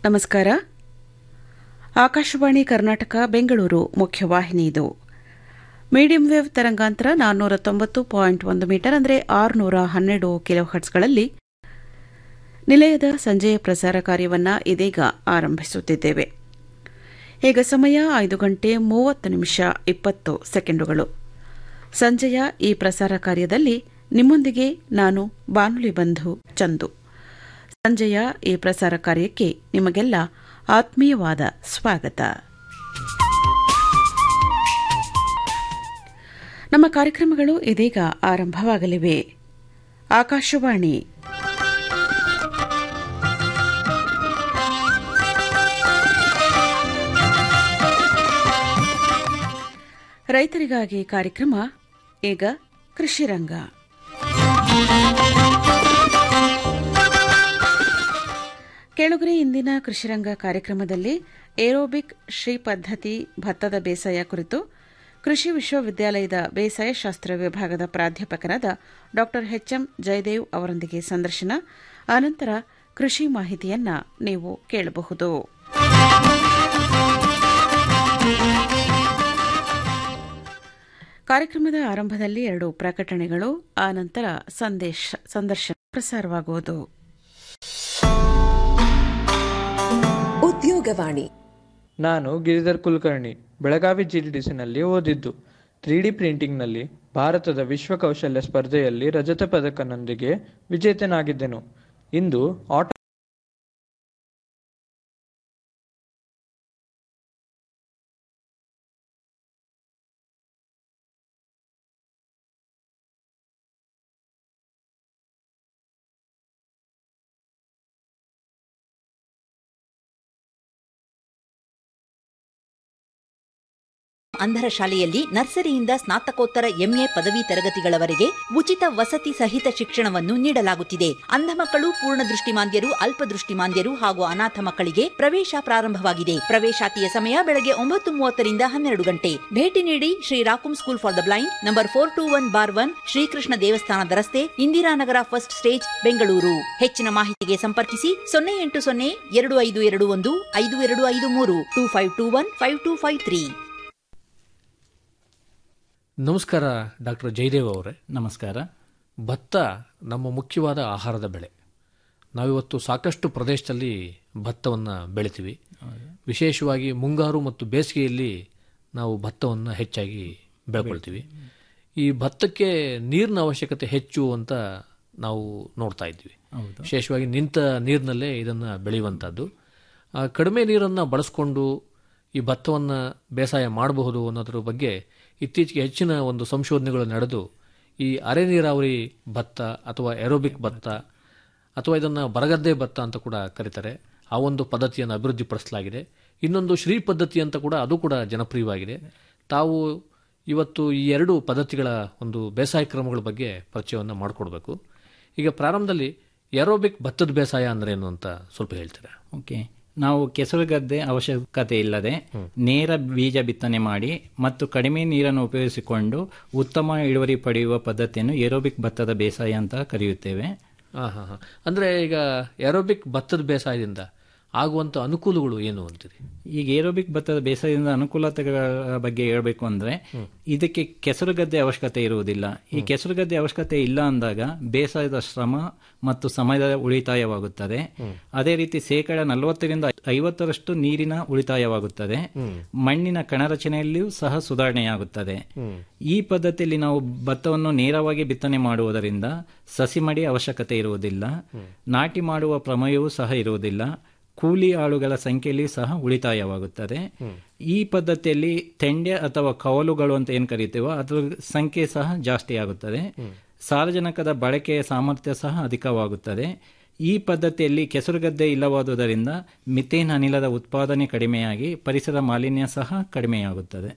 ನಮಸ್ಕಾರ ಆಕಾಶವಾಣಿ ಕರ್ನಾಟಕ ಬೆಂಗಳೂರು ಮುಖ್ಯವಾಹಿನಿ ಇದು medium wave ತರಂಗಾಂತರ ನಾನ್ನೂರ ತೊಂಬತ್ತು ಪಾಯಿಂಟ್ ಒಂದು ಮೀಟರ್ ಅಂದರೆ ಆರುನೂರ ಹನ್ನೆರಡು ಕಿಲೋ ಹರ್ಟ್ಸ್ಗಳಲ್ಲಿ ನಿಲಯದ ಸಂಜೆಯ ಪ್ರಸಾರ ಕಾರ್ಯವನ್ನು ಇದೀಗ ಆರಂಭಿಸುತ್ತಿದ್ದೇವೆ ಈಗ ಸಮಯ ಐದು ಗಂಟೆ ಮೂವತ್ತು ನಿಮಿಷ ಇಪ್ಪತ್ತು ಸೆಕೆಂಡುಗಳು ಸಂಜೆಯ ಈ ಪ್ರಸಾರ ಕಾರ್ಯದಲ್ಲಿ ನಿಮ್ಮೊಂದಿಗೆ ನಾನು ಬಾನುಲಿ ಬಂಧು ಚಂದು ಸಂಜೆಯ ಈ ಪ್ರಸಾರ ಕಾರ್ಯಕ್ಕೆ ನಿಮಗೆಲ್ಲ ಆತ್ಮೀಯವಾದ ಸ್ವಾಗತ ನಮ್ಮ ಕಾರ್ಯಕ್ರಮಗಳು ಇದೀಗ ಆರಂಭವಾಗಲಿವೆ ಆಕಾಶವಾಣಿ ರೈತರಿಗಾಗಿ ಕಾರ್ಯಕ್ರಮ ಈಗ ಕೃಷಿರಂಗ ಕೆಳಗರೆ ಇಂದಿನ ಕೃಷಿರಂಗ ಕಾರ್ಯಕ್ರಮದಲ್ಲಿ ಏರೋಬಿಕ್ ಶ್ರೀ ಪದ್ಧತಿ ಭತ್ತದ ಬೇಸಾಯ ಕುರಿತು ಕೃಷಿ ವಿಶ್ವವಿದ್ಯಾಲಯದ ಬೇಸಾಯ ಶಾಸ್ತ್ರ ವಿಭಾಗದ ಪ್ರಾಧ್ಯಾಪಕರಾದ ಡಾ ಎಚ್ಎಂ ಜಯದೇವ್ ಅವರೊಂದಿಗೆ ಸಂದರ್ಶನ ಅನಂತರ ಕೃಷಿ ಮಾಹಿತಿಯನ್ನ ನೀವು ಕೇಳಬಹುದು ಕಾರ್ಯಕ್ರಮದ ಆರಂಭದಲ್ಲಿ ಎರಡು ಪ್ರಕಟಣೆಗಳು ಆನಂತರ ಸಂದೇಶ ಸಂದರ್ಶನ ಪ್ರಸಾರವಾಗುವುದು ಉದ್ಯೋಗವಾಣಿ ನಾನು ಗಿರಿಧರ್ ಕುಲಕರ್ಣಿ ಬೆಳಗಾವಿ ಜಿಡಿಡಿಸಿನಲ್ಲಿ ಓದಿದ್ದು ತ್ರೀ ಡಿ ಪ್ರಿಂಟಿಂಗ್ನಲ್ಲಿ ಭಾರತದ ವಿಶ್ವ ಕೌಶಲ್ಯ ಸ್ಪರ್ಧೆಯಲ್ಲಿ ರಜತ ಪದಕನೊಂದಿಗೆ ವಿಜೇತನಾಗಿದ್ದೆನು ಇಂದು ಆಟೋ ಅಂಧರ ಶಾಲೆಯಲ್ಲಿ ನರ್ಸರಿಯಿಂದ ಸ್ನಾತಕೋತ್ತರ ಎಂಎ ಪದವಿ ತರಗತಿಗಳವರೆಗೆ ಉಚಿತ ವಸತಿ ಸಹಿತ ಶಿಕ್ಷಣವನ್ನು ನೀಡಲಾಗುತ್ತಿದೆ ಅಂಧ ಮಕ್ಕಳು ಪೂರ್ಣ ದೃಷ್ಟಿಮಾಂದ್ಯರು ಅಲ್ಪದೃಷ್ಟಿಮಾಂದ್ಯರು ಹಾಗೂ ಅನಾಥ ಮಕ್ಕಳಿಗೆ ಪ್ರವೇಶ ಪ್ರಾರಂಭವಾಗಿದೆ ಪ್ರವೇಶಾತಿಯ ಸಮಯ ಬೆಳಗ್ಗೆ ಒಂಬತ್ತು ಮೂವತ್ತರಿಂದ ಹನ್ನೆರಡು ಗಂಟೆ ಭೇಟಿ ನೀಡಿ Shri Rakum school for the blind number four two one bar one Srikrishna ದೇವಸ್ಥಾನದ ರಸ್ತೆ ಇಂದಿರಾನಗರ ಫಸ್ಟ್ ಸ್ಟೇಜ್ ಬೆಂಗಳೂರು ಹೆಚ್ಚಿನ ಮಾಹಿತಿಗೆ ಸಂಪರ್ಕಿಸಿ ಸೊನ್ನೆ ಎಂಟು ಸೊನ್ನೆ ಎರಡು ಐದು ಎರಡು ಒಂದು ಐದು ಎರಡು ಐದು ಮೂರು two five two one five two five three ನಮಸ್ಕಾರ ಡಾಕ್ಟರ್ ಜಯದೇವ್ ಅವರೇ ನಮಸ್ಕಾರ ಭತ್ತ ನಮ್ಮ ಮುಖ್ಯವಾದ ಆಹಾರದ ಬೆಳೆ ನಾವಿವತ್ತು ಸಾಕಷ್ಟು ಪ್ರದೇಶದಲ್ಲಿ ಭತ್ತವನ್ನು ಬೆಳಿತೀವಿ ವಿಶೇಷವಾಗಿ ಮುಂಗಾರು ಮತ್ತು ಬೇಸಿಗೆಯಲ್ಲಿ ನಾವು ಭತ್ತವನ್ನು ಹೆಚ್ಚಾಗಿ ಬೆಳ್ಕೊಳ್ತೀವಿ ಈ ಭತ್ತಕ್ಕೆ ನೀರಿನ ಅವಶ್ಯಕತೆ ಹೆಚ್ಚು ಅಂತ ನಾವು ನೋಡ್ತಾ ಇದ್ವಿ ವಿಶೇಷವಾಗಿ ನಿಂತ ನೀರಿನಲ್ಲೇ ಇದನ್ನು ಬೆಳೆಯುವಂಥದ್ದು ಆ ಕಡಿಮೆ ನೀರನ್ನು ಬಳಸ್ಕೊಂಡು ಈ ಭತ್ತವನ್ನು ಬೇಸಾಯ ಮಾಡಬಹುದು ಅನ್ನೋದ್ರ ಬಗ್ಗೆ ಇತ್ತೀಚೆಗೆ ಹೆಚ್ಚಿನ ಒಂದು ಸಂಶೋಧನೆಗಳು ನಡೆದು ಈ ಅರೆ ನೀರಾವರಿ ಭತ್ತ ಅಥವಾ ಎರೋಬಿಕ್ ಭತ್ತ ಅಥವಾ ಇದನ್ನು ಬರಗದ್ದೆ ಭತ್ತ ಅಂತ ಕೂಡ ಕರೀತಾರೆ ಆ ಒಂದು ಪದ್ಧತಿಯನ್ನು ಅಭಿವೃದ್ಧಿಪಡಿಸಲಾಗಿದೆ ಇನ್ನೊಂದು ಶ್ರೀ ಪದ್ಧತಿ ಅಂತ ಕೂಡ ಅದು ಕೂಡ ಜನಪ್ರಿಯವಾಗಿದೆ ತಾವು ಇವತ್ತು ಈ ಎರಡು ಪದ್ಧತಿಗಳ ಒಂದು ಬೇಸಾಯ ಕ್ರಮಗಳ ಬಗ್ಗೆ ಪರಿಚಯವನ್ನು ಮಾಡಿಕೊಡ್ಬೇಕು ಈಗ ಪ್ರಾರಂಭದಲ್ಲಿ ಎರೋಬಿಕ್ ಭತ್ತದ ಬೇಸಾಯ ಅಂದ್ರೆ ಏನು ಅಂತ ಸ್ವಲ್ಪ ಹೇಳ್ತೀರಾ ಓಕೆ ನಾವು ಕೆಸರುಗದ್ದೆ ಅವಶ್ಯಕತೆ ಇಲ್ಲದೆ ನೇರ ಬೀಜ ಬಿತ್ತನೆ ಮಾಡಿ ಮತ್ತು ಕಡಿಮೆ ನೀರನ್ನು ಉಪಯೋಗಿಸಿಕೊಂಡು ಉತ್ತಮ ಇಳುವರಿ ಪಡೆಯುವ ಪದ್ಧತಿಯನ್ನು ಏರೋಬಿಕ್ ಭತ್ತದ ಬೇಸಾಯ ಅಂತ ಕರೆಯುತ್ತೇವೆ ಹಾಂ ಹಾಂ ಹಾಂ ಅಂದರೆ ಈಗ ಎರೋಬಿಕ್ ಭತ್ತದ ಬೇಸಾಯದಿಂದ ಆಗುವಂಥ ಅನುಕೂಲಗಳು ಏನು ಅಂತೀರಿ ಈಗ ಏರೋಬಿಕ್ ಭತ್ತದ ಬೇಸಾಯದಿಂದ ಅನುಕೂಲತೆಗಳ ಬಗ್ಗೆ ಹೇಳಬೇಕು ಅಂದ್ರೆ ಇದಕ್ಕೆ ಕೆಸರುಗದ್ದೆ ಅವಶ್ಯಕತೆ ಇರುವುದಿಲ್ಲ ಈ ಕೆಸರುಗದ್ದೆ ಅವಶ್ಯಕತೆ ಇಲ್ಲ ಅಂದಾಗ ಬೇಸಾಯದ ಶ್ರಮ ಮತ್ತು ಸಮಯದ ಉಳಿತಾಯವಾಗುತ್ತದೆ ಅದೇ ರೀತಿ ಶೇಕಡ ನಲವತ್ತರಿಂದ ಐವತ್ತರಷ್ಟು ನೀರಿನ ಉಳಿತಾಯವಾಗುತ್ತದೆ ಮಣ್ಣಿನ ಕಣರಚನೆಯಲ್ಲಿಯೂ ಸಹ ಸುಧಾರಣೆಯಾಗುತ್ತದೆ ಈ ಪದ್ಧತಿಯಲ್ಲಿ ನಾವು ಭತ್ತವನ್ನು ನೇರವಾಗಿ ಬಿತ್ತನೆ ಮಾಡುವುದರಿಂದ ಸಸಿ ಮಡಿ ಅವಶ್ಯಕತೆ ಇರುವುದಿಲ್ಲ ನಾಟಿ ಮಾಡುವ ಪ್ರಮೇಯವೂ ಸಹ ಇರುವುದಿಲ್ಲ ಕೂಲಿ ಆಳುಗಳ ಸಂಖ್ಯೆಯಲ್ಲಿ ಸಹ ಉಳಿತಾಯವಾಗುತ್ತದೆ ಈ ಪದ್ಧತಿಯಲ್ಲಿ ತೆಂಡೆ ಅಥವಾ ಕವಲುಗಳು ಅಂತ ಏನು ಕರಿತೀವೋ ಅದರ ಸಂಖ್ಯೆ ಸಹ ಜಾಸ್ತಿ ಆಗುತ್ತದೆ ಸಾರಜನಕದ ಬಳಕೆಯ ಸಾಮರ್ಥ್ಯ ಸಹ ಅಧಿಕವಾಗುತ್ತದೆ ಈ ಪದ್ಧತಿಯಲ್ಲಿ ಕೆಸರುಗದ್ದೆ ಇಲ್ಲವಾದುದರಿಂದ ಮಿಥೇನ್ ಅನಿಲದ ಉತ್ಪಾದನೆ ಕಡಿಮೆಯಾಗಿ ಪರಿಸರ ಮಾಲಿನ್ಯ ಸಹ ಕಡಿಮೆಯಾಗುತ್ತದೆ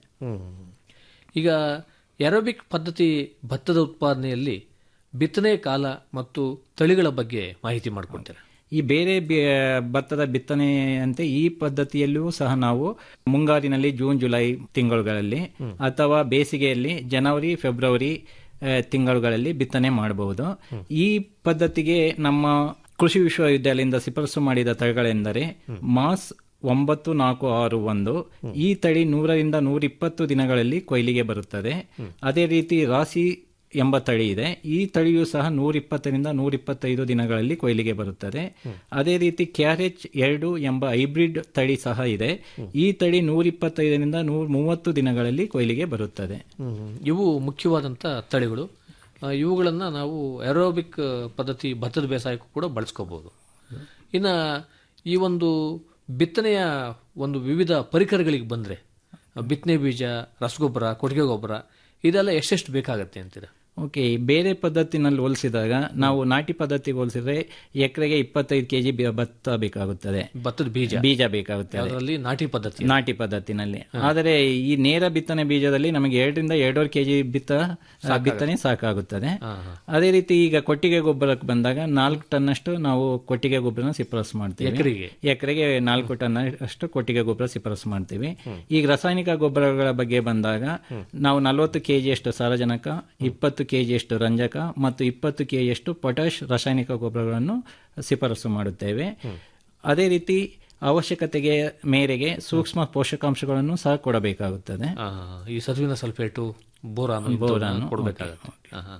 ಈಗ ಎರೋಬಿಕ್ ಪದ್ಧತಿ ಭತ್ತದ ಉತ್ಪಾದನೆಯಲ್ಲಿ ಬಿತ್ತನೆ ಕಾಲ ಮತ್ತು ತಳಿಗಳ ಬಗ್ಗೆ ಮಾಹಿತಿ ಮಾಡಿಕೊಡ್ತೀರಾ ಈ ಬೇರೆ ಬಿ- ಭತ್ತದ ಬಿತ್ತನೆಯಂತೆ ಈ ಪದ್ಧತಿಯಲ್ಲೂ ಸಹ ನಾವು ಮುಂಗಾರಿನಲ್ಲಿ ಜೂನ್ ಜುಲೈ ತಿಂಗಳುಗಳಲ್ಲಿ ಅಥವಾ ಬೇಸಿಗೆಯಲ್ಲಿ ಜನವರಿ ಫೆಬ್ರವರಿ ಆ, ತಿಂಗಳುಗಳಲ್ಲಿ ಬಿತ್ತನೆ ಮಾಡಬಹುದು ಈ ಪದ್ಧತಿಗೆ ನಮ್ಮ ಕೃಷಿ ವಿಶ್ವವಿದ್ಯಾಲಯದಿಂದ ಶಿಫಾರಸು ಮಾಡಿದ ತಳಿಗಳೆಂದರೆ ಮಾಸ್ ಒಂಬತ್ತು ನಾಲ್ಕು ಆರು ಒಂದು ಈ ತಳಿ ನೂರರಿಂದ ನೂರಿಪ್ಪತ್ತು ದಿನಗಳಲ್ಲಿ ಕೊಯ್ಲಿಗೆ ಬರುತ್ತದೆ ಅದೇ ರೀತಿ ರಾಸಿ ಎಂಬ ತಳಿ ಇದೆ ಈ ತಳಿಯು ಸಹ ನೂರಿಪ್ಪತ್ತರಿಂದ ನೂರಿಪ್ಪತ್ತೈದು ದಿನಗಳಲ್ಲಿ ಕೊಯ್ಲಿಗೆ ಬರುತ್ತದೆ ಅದೇ ರೀತಿ ಕ್ಯಾರೆಚ್ ಎರಡು ಎಂಬ ಹೈಬ್ರಿಡ್ ತಳಿ ಸಹ ಇದೆ ಈ ತಳಿ ನೂರಿಪ್ಪತ್ತೈದರಿಂದ ನೂರ ಮೂವತ್ತು ದಿನಗಳಲ್ಲಿ ಕೊಯ್ಲಿಗೆ ಬರುತ್ತದೆ ಇವು ಮುಖ್ಯವಾದಂಥ ತಳಿಗಳು ಆ, ಇವುಗಳನ್ನು ನಾವು ಏರೋಬಿಕ್ ಪದ್ಧತಿ ಭತ್ತದ ಬೇಸಾಯಕ್ಕೂ ಕೂಡ ಬಳಸ್ಕೋಬಹುದು ಇನ್ನು ಈ ಒಂದು ಬಿತ್ತನೆಯ ಒಂದು ವಿವಿಧ ಪರಿಕರಗಳಿಗೆ ಬಂದರೆ ಬಿತ್ತನೆ ಬೀಜ ರಸಗೊಬ್ಬರ ಕೊಟ್ಟಿಗೆ ಗೊಬ್ಬರ ಇದೆಲ್ಲ ಎಷ್ಟೆಷ್ಟು ಬೇಕಾಗತ್ತೆ ಅಂತೀರ ಓಕೆ ಬೇರೆ ಪದ್ಧತಿನಲ್ಲಿ ಹೋಲಿಸಿದಾಗ ನಾವು ನಾಟಿ ಪದ್ಧತಿಗೆ ಹೋಲಿಸಿದ್ರೆ ಎಕರೆಗೆ ಇಪ್ಪತ್ತೈದು ಕೆಜಿ ಭತ್ತ ಬೇಕಾಗುತ್ತದೆ ಭತ್ತದ ಬೀಜ ಬೀಜ ಬೇಕಾಗುತ್ತದೆ ಅದರಲ್ಲಿ ನಾಟಿ ಪದ್ಧತಿ ನಾಟಿ ಪದ್ಧತಿನಲ್ಲಿ ಆದರೆ ಈ ನೇರ ಬಿತ್ತನೆ ಬೀಜದಲ್ಲಿ ನಮಗೆ ಎರಡರಿಂದ ಎರಡೂವರೆ ಕೆಜಿ ಬಿತ್ತ ಬಿತ್ತನೆ ಸಾಕಾಗುತ್ತದೆ ಅದೇ ರೀತಿ ಈಗ ಕೊಟ್ಟಿಗೆ ಗೊಬ್ಬರಕ್ಕೆ ಬಂದಾಗ ನಾಲ್ಕು ಟನ್ ಅಷ್ಟು ನಾವು ಕೊಟ್ಟಿಗೆ ಗೊಬ್ಬರನ ಶಿಫಾರಸು ಮಾಡ್ತೀವಿ ಎಕರೆಗೆ? ಎಕರೆಗೆ ನಾಲ್ಕು ಟನ್ ಅಷ್ಟು ಕೊಟ್ಟಿಗೆ ಗೊಬ್ಬರ ಶಿಫಾರಸು ಮಾಡ್ತೀವಿ ಈಗ ರಾಸಾಯನಿಕ ಗೊಬ್ಬರಗಳ ಬಗ್ಗೆ ಬಂದಾಗ ನಾವು ನಲವತ್ತು ಕೆಜಿ ಅಷ್ಟು ಸಾರಜನಕ ಇಪ್ಪತ್ತು ಕೆಜಿ ಅಷ್ಟು ರಂಜಕ ಮತ್ತು ಇಪ್ಪತ್ತು ಕೆಜಿ ಅಷ್ಟು ಪೊಟ್ಯಾಶ್ ರಾಸಾಯನಿಕ ಗೊಬ್ಬರಗಳನ್ನು ಶಿಫಾರಸು ಮಾಡುತ್ತೇವೆ ಅದೇ ರೀತಿ ಅವಶ್ಯಕತೆಗೆ ಮೇರೆಗೆ ಸೂಕ್ಷ್ಮ ಪೋಷಕಾಂಶಗಳನ್ನು ಸಹ ಕೊಡಬೇಕಾಗುತ್ತದೆ ಆ, ಈ ಸತುವಿನ ಸಲ್ಫೇಟು ಬೋರಾನು ಬೋರಾನು, ಕೊಡಬೇಕಾಗುತ್ತೆ